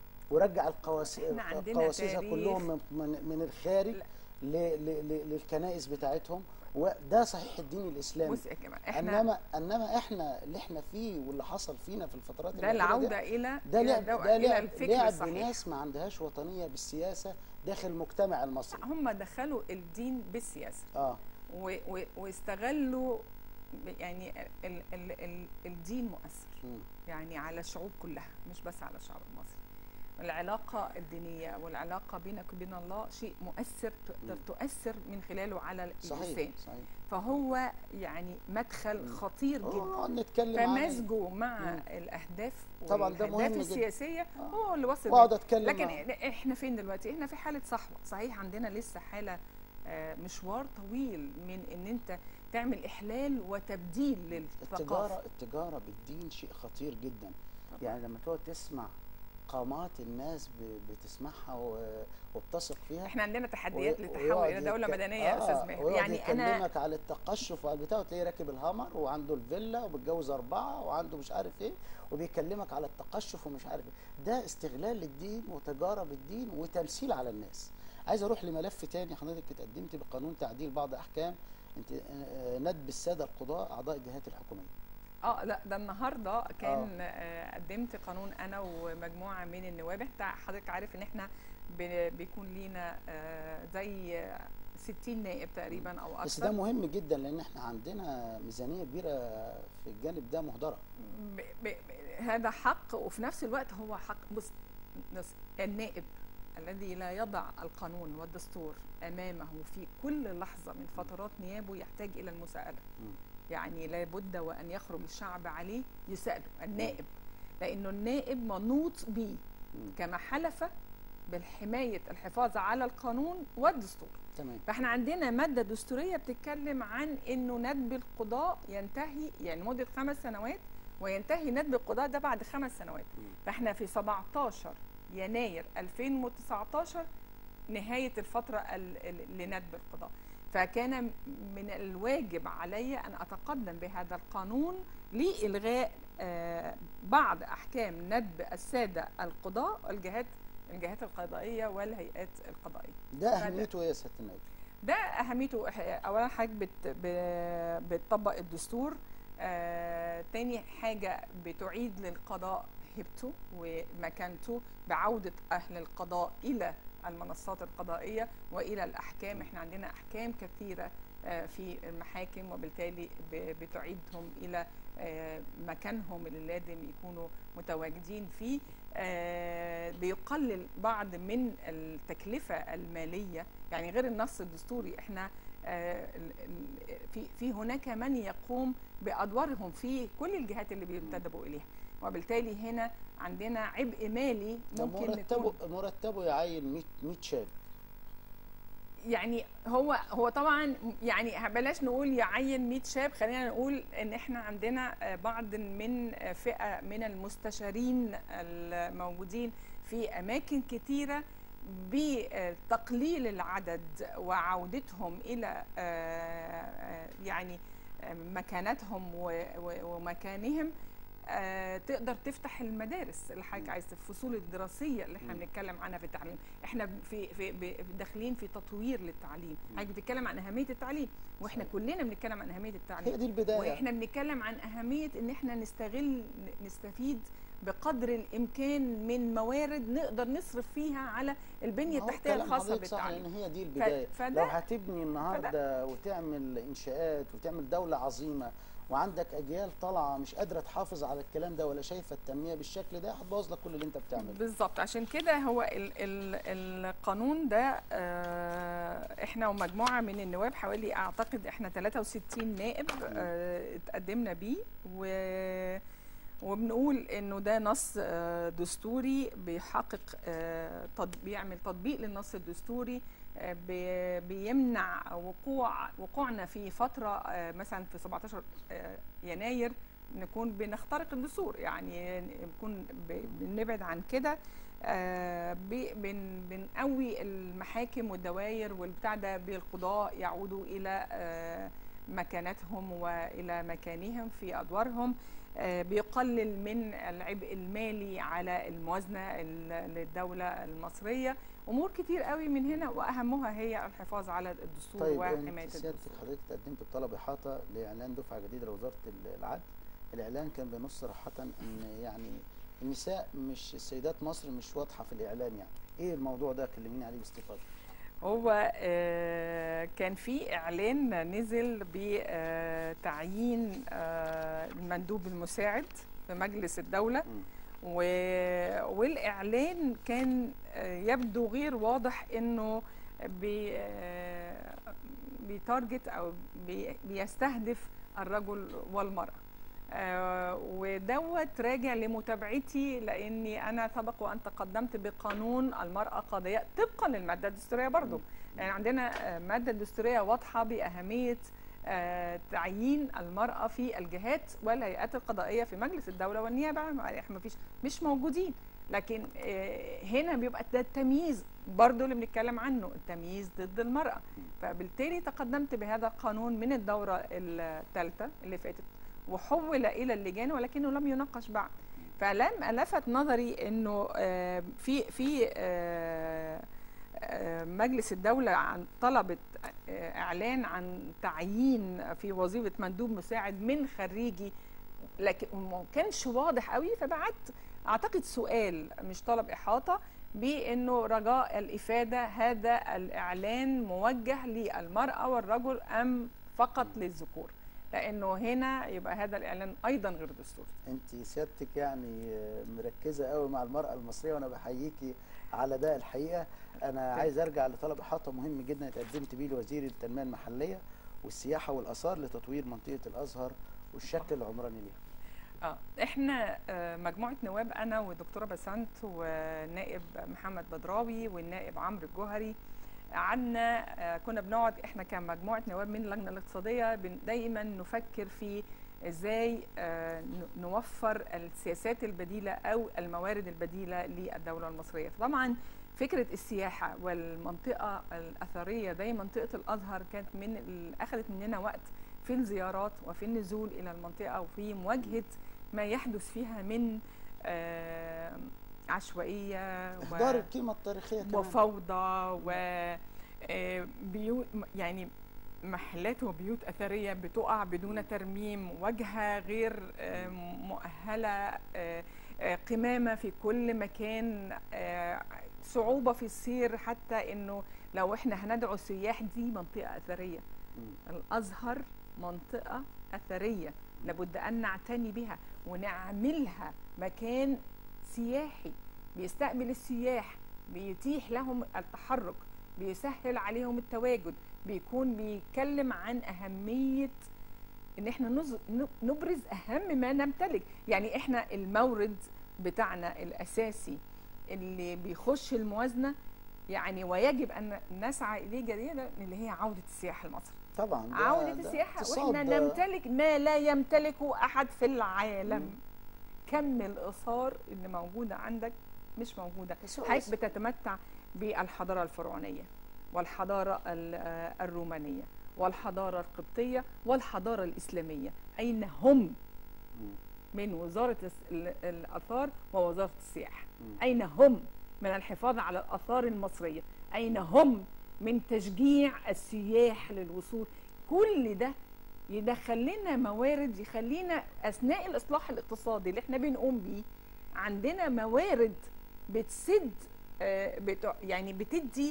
ورجع القواس إحنا عندنا القواسيس تاريخ. كلهم من, من, من الخارج لا. ل ل ل للكنائس بتاعتهم وده صحيح الدين الاسلامي بص يا جماعه احنا انما انما احنا اللي احنا فيه واللي حصل فينا في الفترات ده الأخيرة دي العوده الى ده إلى لعب الدو- ده الى لعب, الفكر لعب الصحيح ناس ما عندهاش وطنيه بالسياسه داخل المجتمع المصري هم دخلوا الدين بالسياسه اه و و واستغلوا ب- يعني ال ال ال الدين مؤثر مم. يعني على الشعوب كلها مش بس على الشعب المصري العلاقة الدينية والعلاقة بينك وبين الله شيء مؤثر تقدر مم. تؤثر من خلاله على الإنسان صحيح صحيح فهو يعني مدخل مم. خطير جدا نقعد نتكلم عن فمزجه مع مم. الأهداف طبعاً ده والأهداف مهم جداً. السياسية آه. هو اللي وصل واقعد بينا. اتكلم لكن مع- احنا فين دلوقتي احنا في حاله صحوه صحيح عندنا لسه حاله آه، مشوار طويل من ان انت تعمل احلال وتبديل للثقافه التجاره التجاره بالدين شيء خطير جدا طبعاً. يعني لما تقعد تسمع قامات الناس ب- بتسمعها و- وبتثق فيها احنا عندنا تحديات وي- للتحول ويقعد الى دوله يتك- مدنيه يا استاذ ماهر ويقعد يعني انا يكلمك على التقشف وعلى البتاع وتلاقيه راكب الهامر وعنده الفيلا ومتجوز اربعه وعنده مش عارف ايه وبيكلمك على التقشف ومش عارف ايه ده استغلال للدين وتجاره بالدين وتمثيل على الناس عايز اروح لملف تاني حضرتك اتقدمت بقانون تعديل بعض احكام انت آه، ندب الساده القضاء اعضاء الجهات الحكوميه اه لا ده النهارده كان آه. قدمت قانون انا ومجموعه من النواب انت حضرتك عارف ان احنا ب- بيكون لينا آه زي 60 نائب تقريبا او بس ده اكثر مهم جدا لان احنا عندنا ميزانيه كبيره في الجانب ده مهدره ب ب هذا حق وفي نفس الوقت هو حق بص نص- النائب الذي لا يضع القانون والدستور امامه في كل لحظه من فترات نيابه يحتاج الى المساءله مم. يعني لابد وان يخرج الشعب عليه يساله النائب لانه النائب منوط به مم. كما حلف بالحمايه الحفاظ على القانون والدستور تمام فاحنا عندنا ماده دستوريه بتتكلم عن انه ندب القضاء ينتهي يعني مده خمس سنوات وينتهي ندب القضاء ده بعد خمس سنوات مم. فاحنا في 17 يناير 2019 نهايه الفتره ال- ال- لندب القضاء فكان من الواجب علي ان اتقدم بهذا القانون لالغاء آه، بعض احكام ندب الساده القضاء الجهات الجهات القضائيه والهيئات القضائيه ده فده- اهميته ايه يا سياده النائب؟ ده اهميته إح- اولا حضرتك بت ب- بتطبق الدستور آه، تاني حاجه بتعيد للقضاء هيبته ومكانته بعوده اهل القضاء الى المنصات القضائيه والى الاحكام احنا عندنا احكام كثيره آه، في المحاكم وبالتالي ب- بتعيدهم الى آه، مكانهم اللي لازم يكونوا متواجدين فيه آه، بيقلل بعض من التكلفه الماليه يعني غير النص الدستوري احنا آه، ال- ال- في في هناك من يقوم بادوارهم في كل الجهات اللي بينتدبوا اليها وبالتالي هنا عندنا عبء مالي ده ممكن مرتبه نكون مرتبه يعين 100 100 شاب يعني هو هو طبعا يعني بلاش نقول يعين 100 شاب خلينا نقول ان احنا عندنا آه، بعض من آه، فئه من المستشارين الموجودين في اماكن كتيره بتقليل العدد وعودتهم الى آه، آه، يعني آه، مكانتهم و- و- ومكانهم آه، تقدر تفتح المدارس اللي حضرتك مم. عايز الفصول الدراسيه اللي احنا مم. بنتكلم عنها في التعليم احنا في في ب- داخلين في تطوير للتعليم مم. حضرتك بتتكلم عن اهميه التعليم واحنا صحيح. كلنا بنتكلم عن اهميه التعليم هي دي البدايه واحنا بنتكلم عن اهميه ان احنا نستغل نستفيد بقدر الامكان من موارد نقدر نصرف فيها على البنيه ما هو التحتيه كلام الخاصه حضرتك صح بالتعليم لان هي دي البدايه ف- فده- لو هتبني النهارده وتعمل انشاءات وتعمل دوله عظيمه وعندك اجيال طالعه مش قادره تحافظ على الكلام ده ولا شايفه التنميه بالشكل ده هتبوظ لك كل اللي انت بتعمله بالظبط عشان كده هو ال ال القانون ده آه، احنا ومجموعه من النواب حوالي اعتقد احنا 63 نائب آه، اتقدمنا بيه و وبنقول انه ده نص آه، دستوري بيحقق آه، تط- بيعمل تطبيق للنص الدستوري آه، بي- بيمنع وقوع وقوعنا في فتره آه، مثلا في 17 آه، يناير نكون بنخترق الدستور يعني نكون ب- بنبعد عن كده آه، بي- بن- بنقوي المحاكم والدوائر والبتاع ده بالقضاء يعودوا الى آه، مكانتهم والى مكانهم في ادوارهم آه، بيقلل من العبء المالي على الموازنه ال- للدوله المصريه امور كتير قوي من هنا واهمها هي الحفاظ على الدستور طيب وحمايه انت سيادتك الدستور حضرتك قدمت بطلب احاطه لاعلان دفعه جديده لوزاره العدل الاعلان كان بينص صراحه ان يعني النساء مش السيدات مصر مش واضحه في الاعلان يعني ايه الموضوع ده كلميني عليه باستفاضه هو آه، كان في اعلان نزل بتعيين المندوب المساعد في مجلس الدوله مم. و- والاعلان كان آه، يبدو غير واضح انه بي آه، بيتارجت او بي- بيستهدف الرجل والمراه آه، ودوت راجع لمتابعتي لاني انا سبق وان تقدمت بقانون المراه قضيه طبقا للماده الدستوريه برضو يعني عندنا آه، ماده دستوريه واضحه باهميه آه، تعيين المراه في الجهات والهيئات القضائيه في مجلس الدوله والنيابه العامة. احنا مفيش مش موجودين لكن آه، هنا بيبقى ده التمييز برضو اللي بنتكلم عنه التمييز ضد المراه فبالتالي تقدمت بهذا القانون من الدوره الثالثه اللي فاتت وحول الى اللجان ولكنه لم يناقش بعد فلم لفت نظري انه آه، في في آه، آه، مجلس الدولة عن طلبت آه، إعلان عن تعيين في وظيفة مندوب مساعد من خريجي لكن ما كانش واضح قوي فبعت اعتقد سؤال مش طلب احاطه بانه رجاء الافاده هذا الاعلان موجه للمراه والرجل ام فقط للذكور لانه هنا يبقى هذا الاعلان ايضا غير دستوري انت سيادتك يعني آه، مركزه قوي مع المراه المصريه وانا بحييكي على ده الحقيقه انا عايز ارجع لطلب احاطه مهم جدا اتقدمت بيه لوزير التنميه المحليه والسياحه والاثار لتطوير منطقه الازهر والشكل العمراني ليها اه احنا آه، مجموعه نواب انا والدكتوره بسنت والنائب محمد بدراوي والنائب عمرو الجوهري قعدنا آه، كنا بنقعد احنا كمجموعه نواب من اللجنه الاقتصاديه بن- دايما نفكر في ازاي آه، ن- نوفر السياسات البديله او الموارد البديله للدوله المصريه فطبعا فكره السياحه والمنطقه الاثريه زي منطقه الازهر كانت من ال- اخذت مننا وقت في الزيارات وفي النزول الى المنطقه وفي مواجهه ما يحدث فيها من آه، عشوائيه و- احضار القيمه التاريخيه كمان وفوضى و آه، بيوت يعني محلات وبيوت أثرية بتقع بدون ترميم واجهة غير آه، مؤهلة آه، آه، قمامة في كل مكان آه، صعوبة في السير حتى إنه لو إحنا هندعو السياح دي منطقة أثرية مم. الأزهر منطقة أثرية لابد أن نعتني بها ونعملها مكان سياحي بيستقبل السياح بيتيح لهم التحرك بيسهل عليهم التواجد بيكون بيتكلم عن أهمية ان احنا نز- ن- نبرز اهم ما نمتلك يعني احنا المورد بتاعنا الاساسي اللي بيخش الموازنه يعني ويجب ان نسعى اليه جديدا اللي هي عوده السياحه لمصر طبعا ده- عودة ده السياحة اقتصاد واحنا ده- نمتلك ما لا يمتلكه أحد في العالم مم. كم الآثار اللي موجودة عندك مش موجودة بس هو- حضرتك بتتمتع بالحضارة الفرعونية والحضارة ال- آه، الرومانية والحضارة القبطية والحضارة الإسلامية أين هم مم. من وزارة الس- ال- الآثار ووزارة السياحة مم. أين هم من الحفاظ على الآثار المصرية أين هم من تشجيع السياح للوصول كل ده يدخل لنا موارد يخلينا أثناء الإصلاح الاقتصادي اللي احنا بنقوم بيه عندنا موارد بتسد آه، بت يعني بتدي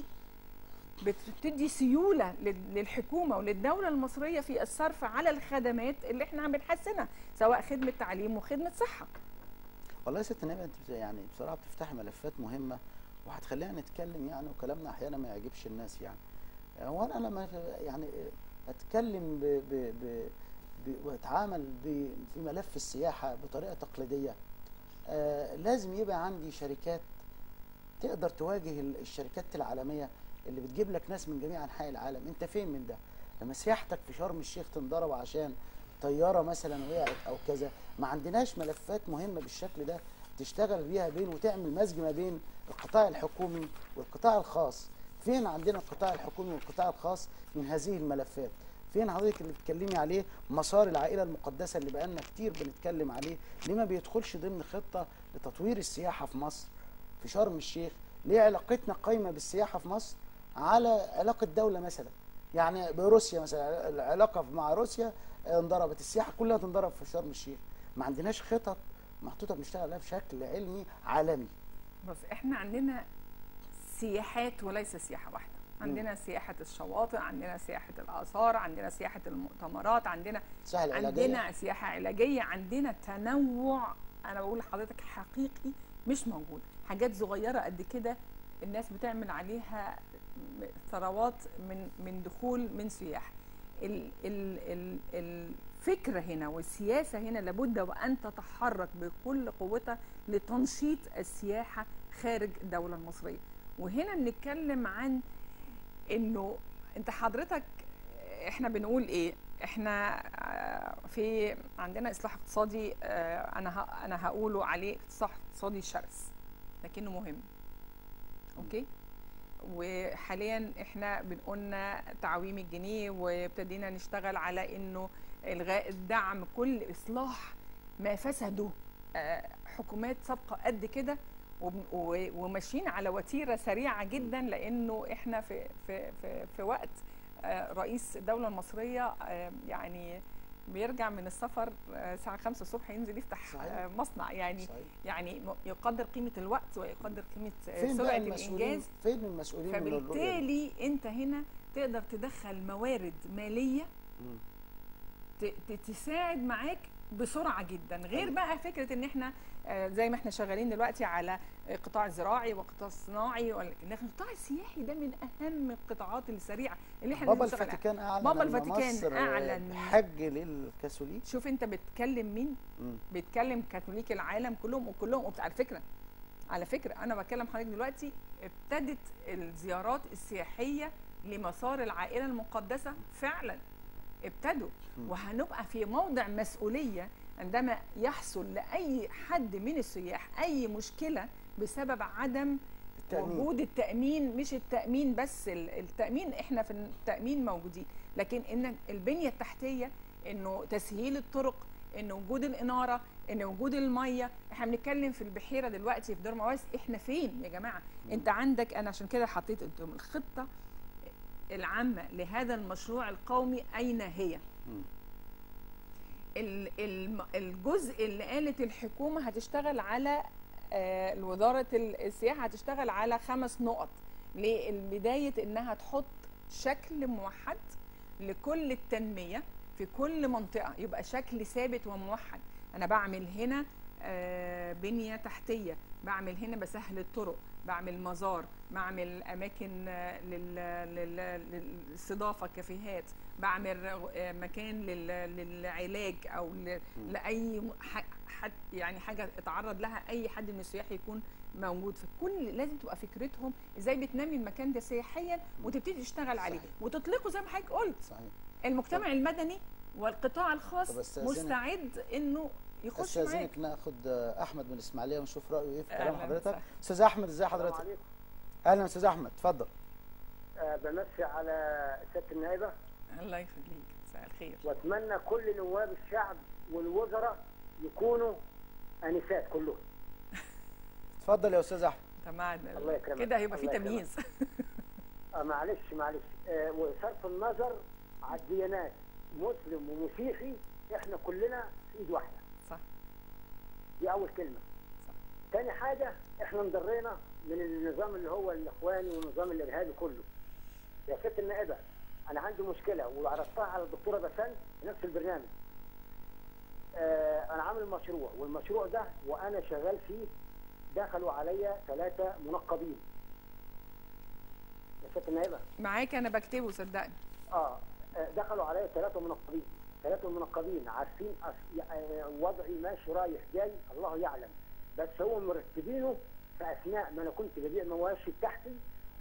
بتدي سيولة لل- للحكومة وللدولة المصرية في الصرف على الخدمات اللي احنا بنحسنها سواء خدمة تعليم وخدمة صحة والله يا ست نبيل انت بت- يعني بصراحه بتفتحي ملفات مهمه وهتخلينا نتكلم يعني وكلامنا احيانا ما يعجبش الناس يعني هو انا لما يعني اتكلم ب ب ب ب واتعامل ب في ملف السياحه بطريقه تقليديه آه لازم يبقى عندي شركات تقدر تواجه ال- الشركات العالميه اللي بتجيب لك ناس من جميع انحاء العالم انت فين من ده لما سياحتك في شرم الشيخ تنضرب عشان طياره مثلا وقعت او كذا ما عندناش ملفات مهمه بالشكل ده تشتغل بيها بين وتعمل مزج ما بين القطاع الحكومي والقطاع الخاص فين عندنا القطاع الحكومي والقطاع الخاص من هذه الملفات فين حضرتك اللي بتتكلمي عليه مسار العائله المقدسه اللي بقالنا كتير بنتكلم عليه ليه ما بيدخلش ضمن خطه لتطوير السياحه في مصر في شرم الشيخ ليه علاقتنا قايمه بالسياحه في مصر على علاقه دوله مثلا يعني بروسيا مثلا العلاقه مع روسيا انضربت السياحه كلها تنضرب في شرم الشيخ ما عندناش خطط محطوطه بنشتغل عليها بشكل علمي عالمي بص احنا عندنا سياحات وليس سياحه واحده عندنا سياحه الشواطئ عندنا سياحه الاثار عندنا سياحه المؤتمرات عندنا السياحه العلاجيه عندنا سياحه علاجيه عندنا تنوع انا بقول لحضرتك حقيقي مش موجود حاجات صغيره قد كده الناس بتعمل عليها م- ثروات من من دخول من سياح ال ال ال الفكره هنا والسياسه هنا لابد وان تتحرك بكل قوتها لتنشيط السياحه خارج الدوله المصريه وهنا بنتكلم عن انه انت حضرتك احنا بنقول ايه احنا آه، في عندنا اصلاح اقتصادي آه، انا ه- انا هقوله عليه اصلاح اقتصادي شرس لكنه مهم اوكي وحاليا احنا بنقولنا تعويم الجنيه وابتدينا نشتغل على انه الغاء الدعم كل اصلاح ما فسده آه، حكومات سابقه قد كده وبن- و- وماشيين على وتيره سريعه جدا لانه احنا في في في, في وقت آه، رئيس الدوله المصريه آه، يعني بيرجع من السفر آه، الساعه 5 الصبح ينزل يفتح صحيح. آه، مصنع يعني صحيح. يعني م- يقدر قيمه الوقت ويقدر قيمه آه، فين سرعه بقى المسؤولين الانجاز فين المسؤولين من الرؤية دي؟ فبالتالي انت هنا تقدر تدخل موارد ماليه مم. ت- ت- تساعد معاك بسرعه جدا غير أيوة. بقى فكره ان احنا آه، زي ما احنا شغالين دلوقتي على القطاع الزراعي والقطاع الصناعي وال- لكن القطاع السياحي ده من اهم القطاعات السريعه اللي احنا بابا لازم نشتغل عليها. الفاتيكان اعلن بابا أن الفاتيكان مصر أعلن. حج للكاثوليك شوف انت بتكلم مين مم. بيتكلم كاثوليك العالم كلهم وكلهم وبت- على فكره على فكره انا بكلم حضرتك دلوقتي ابتدت الزيارات السياحيه لمسار العائله المقدسه فعلا ابتدوا مم. وهنبقى في موضع مسؤوليه عندما يحصل لاي حد من السياح اي مشكله بسبب عدم التأمين. وجود التامين مش التامين بس ال- التامين احنا في التامين موجودين لكن ان البنيه التحتيه انه تسهيل الطرق ان وجود الاناره ان وجود الميه احنا بنتكلم في البحيره دلوقتي في دور مواس احنا فين يا جماعه انت عندك انا عشان كده حطيت قدام الخطه العامه لهذا المشروع القومي اين هي مم. ال- الم- الجزء اللي قالت الحكومه هتشتغل على آه، وزاره ال- السياحه هتشتغل على خمس نقط لبدايه انها تحط شكل موحد لكل التنميه في كل منطقه يبقى شكل ثابت وموحد انا بعمل هنا آه، بنيه تحتيه بعمل هنا بسهل الطرق بعمل مزار بعمل اماكن آه، لل- لل- للاستضافه كافيهات بعمل آه، مكان لل- للعلاج او ل- لاي م- ح- حد يعني حاجه اتعرض لها اي حد من السياح يكون موجود في كل لازم تبقى فكرتهم ازاي بتنمي المكان ده سياحيا وتبتدي تشتغل عليه صحيح. وتطلقه زي ما حضرتك قلت صحيح المجتمع المدني والقطاع طب الخاص أستاذنك- مستعد انه يخش معاك استاذنك ناخد آه، احمد من الاسماعيليه ونشوف رايه ايه في كلام أهلاً حضرتك وسهلاً. استاذ احمد ازي السلام حضرتك عليكم اهلا استاذ احمد اتفضل آه، بمسي على سياده النائبه الله يخليك مساء الخير واتمنى كل نواب الشعب والوزراء يكونوا انسات كلهم اتفضل يا استاذ احمد الله تمام يكرمك. كده هيبقى في الله يكرمك. تمييز آه معلش معلش آه وصرف النظر على الديانات مسلم ومسيحي احنا كلنا في ايد واحده صح دي اول كلمه صح. تاني حاجه احنا انضرينا من النظام اللي هو الاخواني والنظام الارهابي كله يا ست النائبه انا عندي مشكله وعرضتها على الدكتوره بسان في نفس البرنامج آه انا عامل مشروع والمشروع ده وانا شغال فيه دخلوا عليا ثلاثه منقبين يا ست النائبه معاك انا بكتبه صدقني اه آه، دخلوا عليا ثلاثة منقبين ثلاثة منقبين عارفين أس... آه، وضعي ماشي رايح جاي الله يعلم بس هم مرتبينه في أثناء ما أنا كنت ببيع مواشي بتاعتي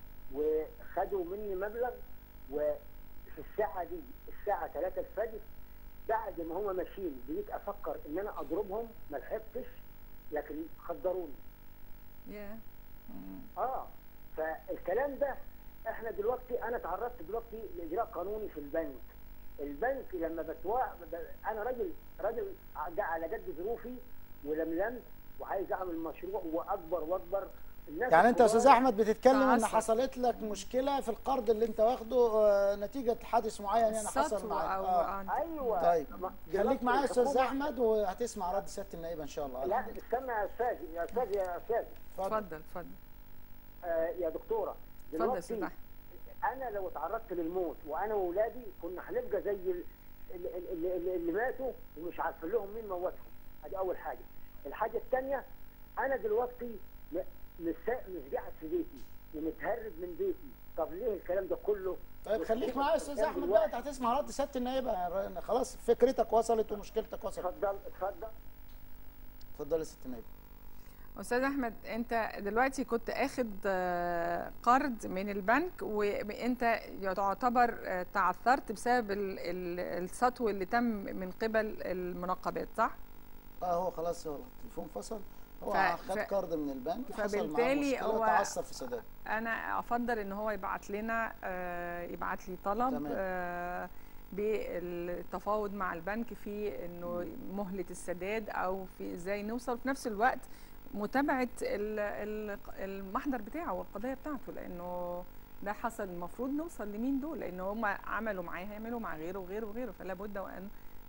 وخدوا مني مبلغ وفي الساعة دي الساعة 3 الفجر بعد ما هم ماشيين بديت أفكر إن أنا أضربهم ما لحقتش لكن خدروني يا مم. اه فالكلام ده احنا دلوقتي انا تعرضت دلوقتي لاجراء قانوني في البنك البنك لما بتوا ب- انا راجل راجل ع- على قد ظروفي ولملمت وعايز اعمل مشروع واكبر واكبر الناس يعني انت يا الكبار- استاذ احمد بتتكلم ان تعصب. حصلت لك مشكله في القرض اللي انت واخده آه، نتيجه حادث معين يعني حصل سطو معاك او آه. عن- ايوه طيب ما- خليك دلوقتي معايا يا استاذ الحكومة- احمد وهتسمع رد سياده النائب ان شاء الله لا استنى يا استاذ يا استاذ يا استاذ اتفضل اتفضل اتفضل آه يا دكتوره اتفضل يا استاذ دلوقتي احمد انا لو تعرضت للموت وانا واولادي كنا هنبقى زي ال- ال- ال- اللي, اللي, اللي ماتوا ومش عارفين لهم مين موتهم ادي اول حاجه الحاجه الثانيه انا دلوقتي م- مش سا- مش قاعد في بيتي ومتهرب من بيتي طب ليه الكلام ده كله طيب خليك معايا يا استاذ كان احمد بقى دلوقتي- انت هتسمع رد سياده النائب يعني خلاص فكرتك وصلت ومشكلتك وصلت اتفضل اتفضل اتفضل يا سياده النائب استاذ احمد انت دلوقتي كنت اخد آه، قرض من البنك وانت يعتبر آه، تعثرت بسبب ال- ال- السطو اللي تم من قبل المنقبات صح؟ اه هو خلاص هو التليفون فصل هو ف- خد ف- قرض من البنك حصل معاه فبالتالي مشكله هو- تعثر في سداد انا افضل ان هو يبعت لنا آه، يبعت لي طلب تمام. آه، بالتفاوض مع البنك في انه مهله السداد او في ازاي نوصل في نفس الوقت متابعه ال- ال- المحضر بتاعه والقضيه بتاعته لانه ده حصل المفروض نوصل لمين دول لان هم عملوا معاه هيعملوا مع غيره وغيره وغيره فلا بد وان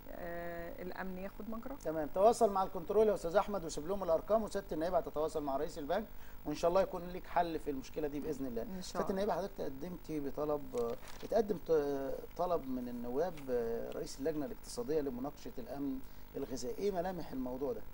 آه، الامن ياخد مجراه تمام تواصل مع الكنترول يا استاذ احمد وسيب لهم الارقام وسياده النائبه هتتواصل مع رئيس البنك وان شاء الله يكون ليك حل في المشكله دي باذن الله ان شاء سياده الله النائبه حضرتك تقدمتي بطلب اتقدم ط- طلب من النواب آه، رئيس اللجنه الاقتصاديه لمناقشه الامن الغذائي ايه ملامح الموضوع ده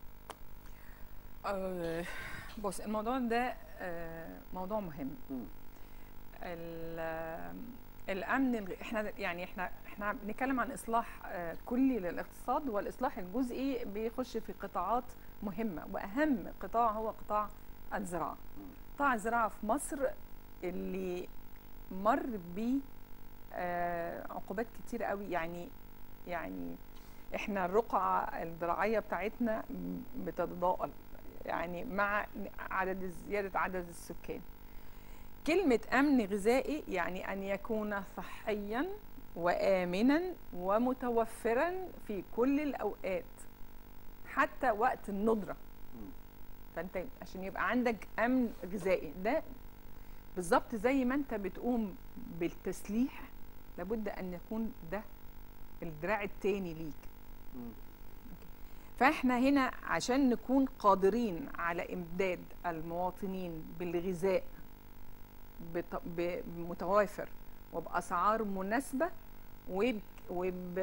آه، بص الموضوع ده آه، موضوع مهم مم. ال- آه، الامن الغ- احنا يعني احنا احنا بنتكلم عن اصلاح آه، كلي للاقتصاد والاصلاح الجزئي بيخش في قطاعات مهمه واهم قطاع هو قطاع الزراعه قطاع الزراعه في مصر اللي مر ب آه، عقوبات كتير قوي يعني يعني احنا الرقعه الزراعيه بتاعتنا بتتضاءل يعني مع عدد زياده عدد السكان كلمة أمن غذائي يعني أن يكون صحيا وآمنا ومتوفرا في كل الأوقات حتى وقت الندرة مم. فأنت عشان يبقى عندك أمن غذائي ده بالظبط زي ما أنت بتقوم بالتسليح لابد أن يكون ده الدراع التاني ليك مم. فاحنا هنا عشان نكون قادرين على امداد المواطنين بالغذاء بط- ب- متوافر وباسعار مناسبه وب وب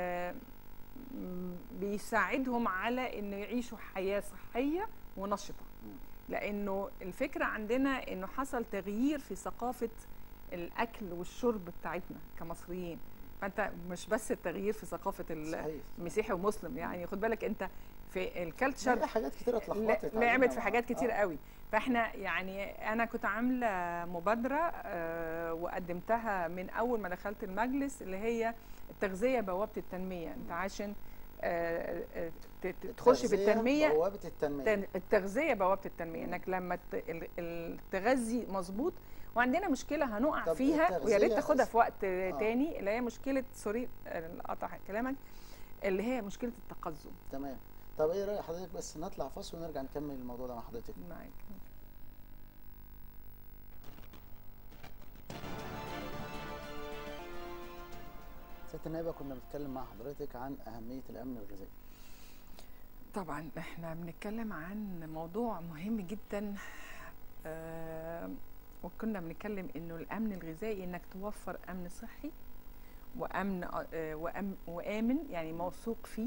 م- بيساعدهم على انه يعيشوا حياه صحيه ونشطه مم. لانه الفكره عندنا انه حصل تغيير في ثقافه الاكل والشرب بتاعتنا كمصريين فانت مش بس التغيير في ثقافه ال- صحيح مسيحي ومسلم يعني خد بالك انت في لا الكالتشر حاجات كتيره اتلخبطت لعبت علينا في مع- حاجات كتير آه. قوي فاحنا يعني انا كنت عامله مبادره آه، وقدمتها من اول ما دخلت المجلس اللي هي التغذيه بوابه التنميه انت عشان آه، آه، ت- ت- تخش في التغذية التنميه بوابه التنميه تن- التغذيه بوابه التنميه انك لما ت- ال- ال- تغذي مظبوط وعندنا مشكله هنقع طب فيها ويا ريت التغذية تاخدها أس- في وقت آه. تاني اللي هي مشكله سوري قطع كلامك اللي هي مشكله التقزم تمام طب ايه راي حضرتك بس نطلع فاصل ونرجع نكمل الموضوع ده مع حضرتك معاك سياده النائبه كنا بنتكلم مع حضرتك عن اهميه الامن الغذائي طبعا احنا بنتكلم عن موضوع مهم جدا آه وكنا بنتكلم انه الامن الغذائي انك توفر امن صحي وامن آه وأم وامن يعني موثوق فيه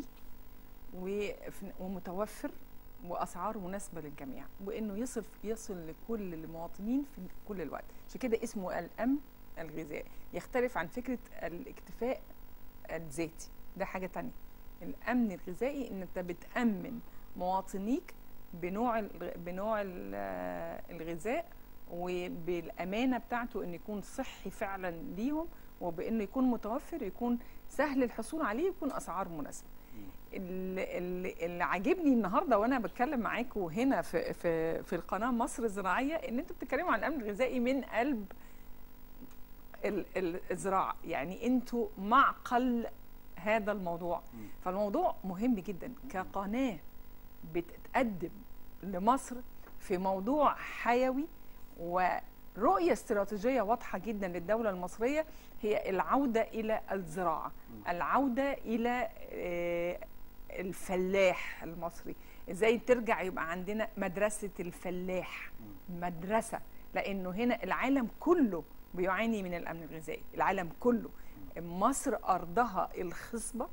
وف- ومتوفر واسعاره مناسبه للجميع وانه يصل يصل لكل المواطنين في كل الوقت عشان كده اسمه الامن الغذائي يختلف عن فكره الاكتفاء الذاتي ده حاجه تانية الامن الغذائي ان انت بتامن مواطنيك بنوع الغ- بنوع ال- الغذاء وبالامانه بتاعته انه يكون صحي فعلا ليهم وبانه يكون متوفر يكون سهل الحصول عليه يكون اسعار مناسبه اللي, اللي, اللي عاجبني النهارده وانا بتكلم معاكم هنا في في في القناه مصر الزراعيه ان انتوا بتتكلموا عن الامن الغذائي من قلب ال- ال- الزراعه يعني انتوا معقل هذا الموضوع مم. فالموضوع مهم جدا كقناه بتقدم لمصر في موضوع حيوي ورؤيه استراتيجيه واضحه جدا للدوله المصريه هي العوده الى الزراعه العوده الى آه، الفلاح المصري ازاي ترجع يبقى عندنا مدرسه الفلاح مدرسه لانه هنا العالم كله بيعاني من الامن الغذائي العالم كله مصر ارضها الخصبه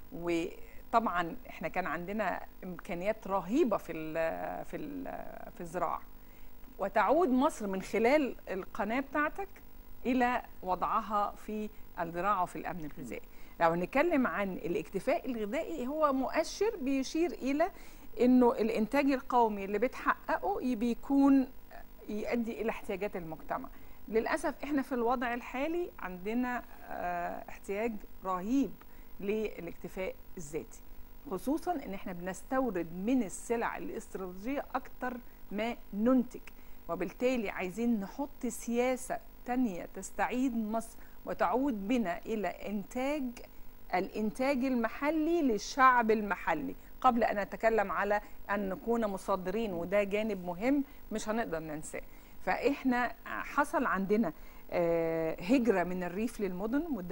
وطبعا احنا كان عندنا امكانيات رهيبه في ال في ال في الزراعه وتعود مصر من خلال القناه بتاعتك الى وضعها في الزراعه وفي الامن الغذائي لو هنتكلم عن الاكتفاء الغذائي هو مؤشر بيشير الى انه الانتاج القومي اللي بتحققه بيكون يؤدي الى احتياجات المجتمع للاسف احنا في الوضع الحالي عندنا آه، احتياج رهيب للاكتفاء الذاتي خصوصا ان احنا بنستورد من السلع الاستراتيجيه اكتر ما ننتج وبالتالي عايزين نحط سياسه تانية تستعيد مصر وتعود بنا الى انتاج الانتاج المحلي للشعب المحلي قبل ان نتكلم على ان نكون مصدرين وده جانب مهم مش هنقدر ننساه فاحنا حصل عندنا آه، هجره من الريف للمدن وده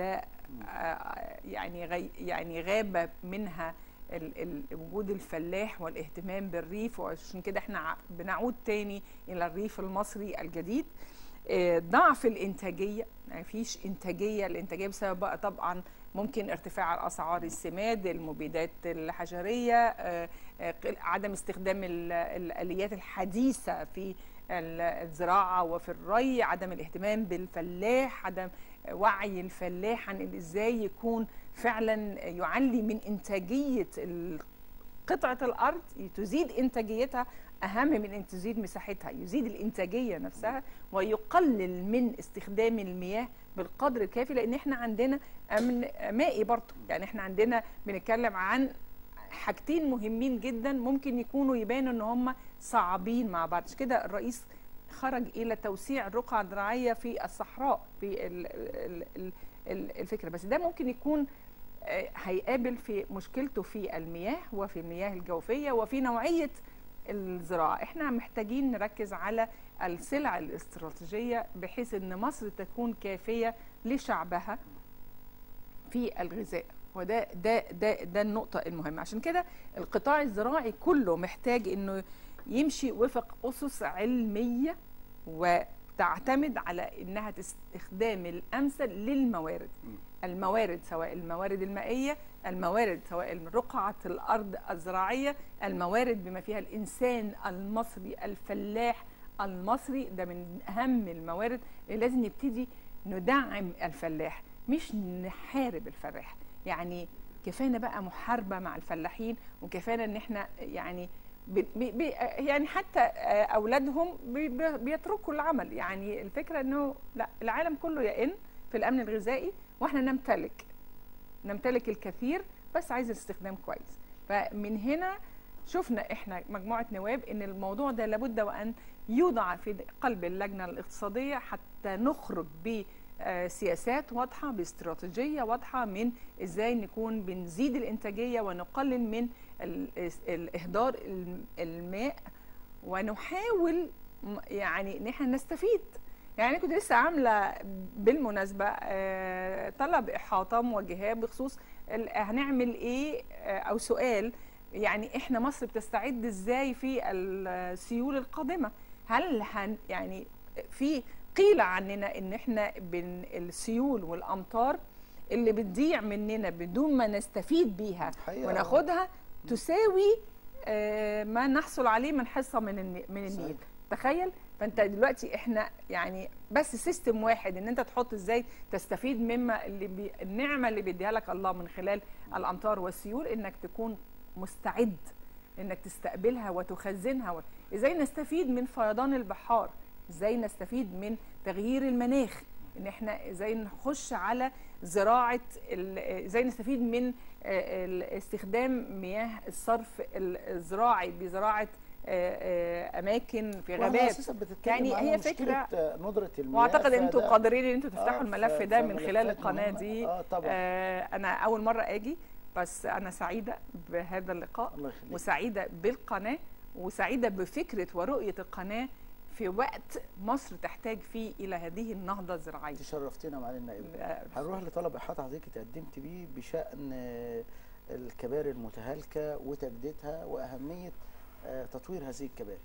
آه، يعني غي يعني غاب منها ال- ال- وجود الفلاح والاهتمام بالريف وعشان كده احنا ع- بنعود تاني الى الريف المصري الجديد آه، ضعف الانتاجيه ما فيش انتاجيه الانتاجيه بسبب بقى طبعا ممكن ارتفاع اسعار السماد المبيدات الحشريه آه، آه، قل- عدم استخدام ال- الاليات الحديثه في ال- الزراعه وفي الري عدم الاهتمام بالفلاح عدم وعي الفلاح عن ازاي يكون فعلا يعلي من انتاجيه ال- قطعه الارض تزيد انتاجيتها اهم من ان تزيد مساحتها يزيد الانتاجيه نفسها ويقلل من استخدام المياه بالقدر الكافي لان احنا عندنا امن مائي برضه يعني احنا عندنا بنتكلم عن حاجتين مهمين جدا ممكن يكونوا يبانوا ان هم صعبين مع بعض عشان كده الرئيس خرج الى توسيع الرقعه الزراعيه في الصحراء في ال- ال- ال- ال- الفكره بس ده ممكن يكون آه، هيقابل في مشكلته في المياه وفي المياه الجوفيه وفي نوعيه الزراعه احنا محتاجين نركز على السلع الاستراتيجيه بحيث ان مصر تكون كافيه لشعبها في الغذاء وده ده ده ده النقطة المهمة عشان كده القطاع الزراعي كله محتاج انه يمشي وفق أسس علمية وتعتمد على انها استخدام الامثل للموارد الموارد سواء الموارد المائية الموارد سواء رقعة الأرض الزراعية الموارد بما فيها الإنسان المصري الفلاح المصري ده من أهم الموارد اللي لازم نبتدي ندعم الفلاح مش نحارب الفلاح يعني كفانا بقى محاربة مع الفلاحين وكفانا ان احنا يعني بي بي يعني حتى آه، اولادهم بي بي- بيتركوا العمل يعني الفكره انه لا العالم كله يئن في الامن الغذائي واحنا نمتلك نمتلك الكثير بس عايز استخدام كويس فمن هنا شفنا احنا مجموعه نواب ان الموضوع ده لابد وان يوضع في قلب اللجنه الاقتصاديه حتى نخرج بسياسات واضحه باستراتيجيه واضحه من ازاي نكون بنزيد الانتاجيه ونقلل من ال- الاهدار الم- الماء ونحاول م- يعني ان احنا نستفيد يعني أنا كنت لسه عامله بالمناسبه آه، طلب احاطه موجهاه بخصوص ال- هنعمل ايه آه، او سؤال يعني احنا مصر بتستعد ازاي في السيول القادمه هل هن يعني في قيل عننا ان احنا بين السيول والامطار اللي بتضيع مننا بدون ما نستفيد بيها حقيقة. وناخدها تساوي آه، ما نحصل عليه من حصه من الني- من النيل صحيح. تخيل فانت دلوقتي احنا يعني بس سيستم واحد ان انت تحط ازاي تستفيد مما اللي بي النعمه اللي بيديها لك الله من خلال الامطار والسيول انك تكون مستعد انك تستقبلها وتخزنها و... ازاي نستفيد من فيضان البحار ازاي نستفيد من تغيير المناخ ان احنا ازاي نخش على زراعه ال- ازاي نستفيد من آه، ال- استخدام مياه الصرف الزراعي بزراعه آه، آه، اماكن في واحنا غابات اساسا بنتكلم يعني على هي مشكلة، فكرة- آه، ندرة المياه واعتقد ان انتوا فده- قادرين ان انتوا تفتحوا آه، الملف ف- ده من خلال فملفات القناه مهمة. دي اه طبعا آه انا اول مره اجي بس انا سعيده بهذا اللقاء الله يخليك وسعيده بالقناه وسعيده بفكره ورؤيه القناه في وقت مصر تحتاج فيه الى هذه النهضه الزراعيه انت شرفتنا معالي النائب آه، هنروح لطلب احاطه حضرتك اتقدمت بيه بشان آه، الكباري المتهالكه وتجديدها واهميه آه، تطوير هذه الكباري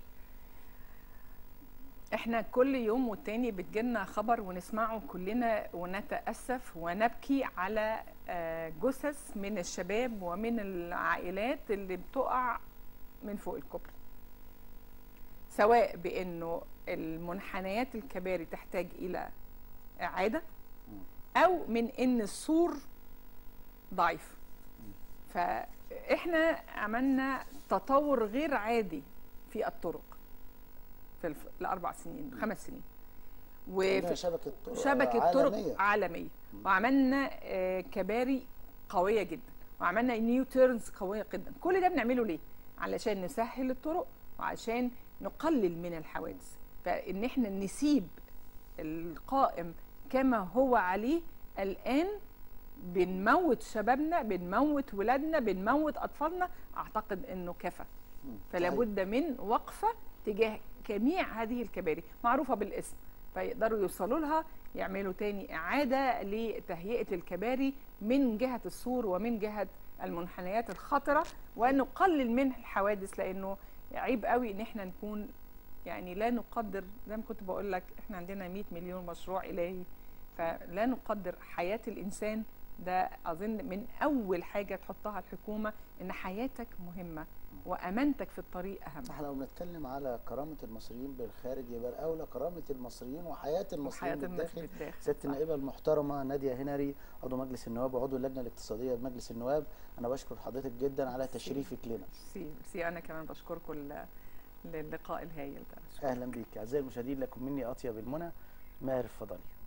احنا كل يوم والتاني بتجيلنا خبر ونسمعه كلنا ونتأسف ونبكي على آه، جثث من الشباب ومن العائلات اللي بتقع من فوق الكوبري سواء بانه المنحنيات الكباري تحتاج الى اعاده او من ان السور ضعيف فاحنا عملنا تطور غير عادي في الطرق في الف... الاربع سنين خمس سنين عندنا وفي شبكه طرق شبكه عالمية. طرق عالميه وعملنا آه، كباري قويه جدا وعملنا نيو تيرنز قويه جدا كل ده بنعمله ليه علشان نسهل الطرق وعشان نقلل من الحوادث فان احنا نسيب القائم كما هو عليه الان بنموت شبابنا بنموت ولادنا بنموت اطفالنا اعتقد انه كفى مم. فلا صحيح. بد من وقفه تجاه جميع هذه الكباري معروفه بالاسم فيقدروا يوصلوا لها يعملوا تاني اعاده لتهيئه الكباري من جهه السور ومن جهه المنحنيات الخطره ونقلل من الحوادث لانه عيب قوي ان احنا نكون يعني لا نقدر زي ما كنت بقول لك احنا عندنا 100 مليون مشروع الهي فلا نقدر حياه الانسان ده اظن من اول حاجه تحطها الحكومه ان حياتك مهمه وامانتك في الطريق اهم احنا لو بنتكلم على كرامه المصريين بالخارج يبقى الاولى كرامه المصريين وحياه المصريين وحياه الناس بالداخل بالداخل سياده صح. النائبه المحترمه ناديه هنري عضو مجلس النواب وعضو اللجنه الاقتصاديه بمجلس النواب انا بشكر حضرتك جدا على تشريفك لنا ميرسي ميرسي انا كمان بشكركم ل- للقاء الهايل ده شكراً. اهلا بيك اعزائي المشاهدين لكم مني اطيب المنى ماهر الفضلي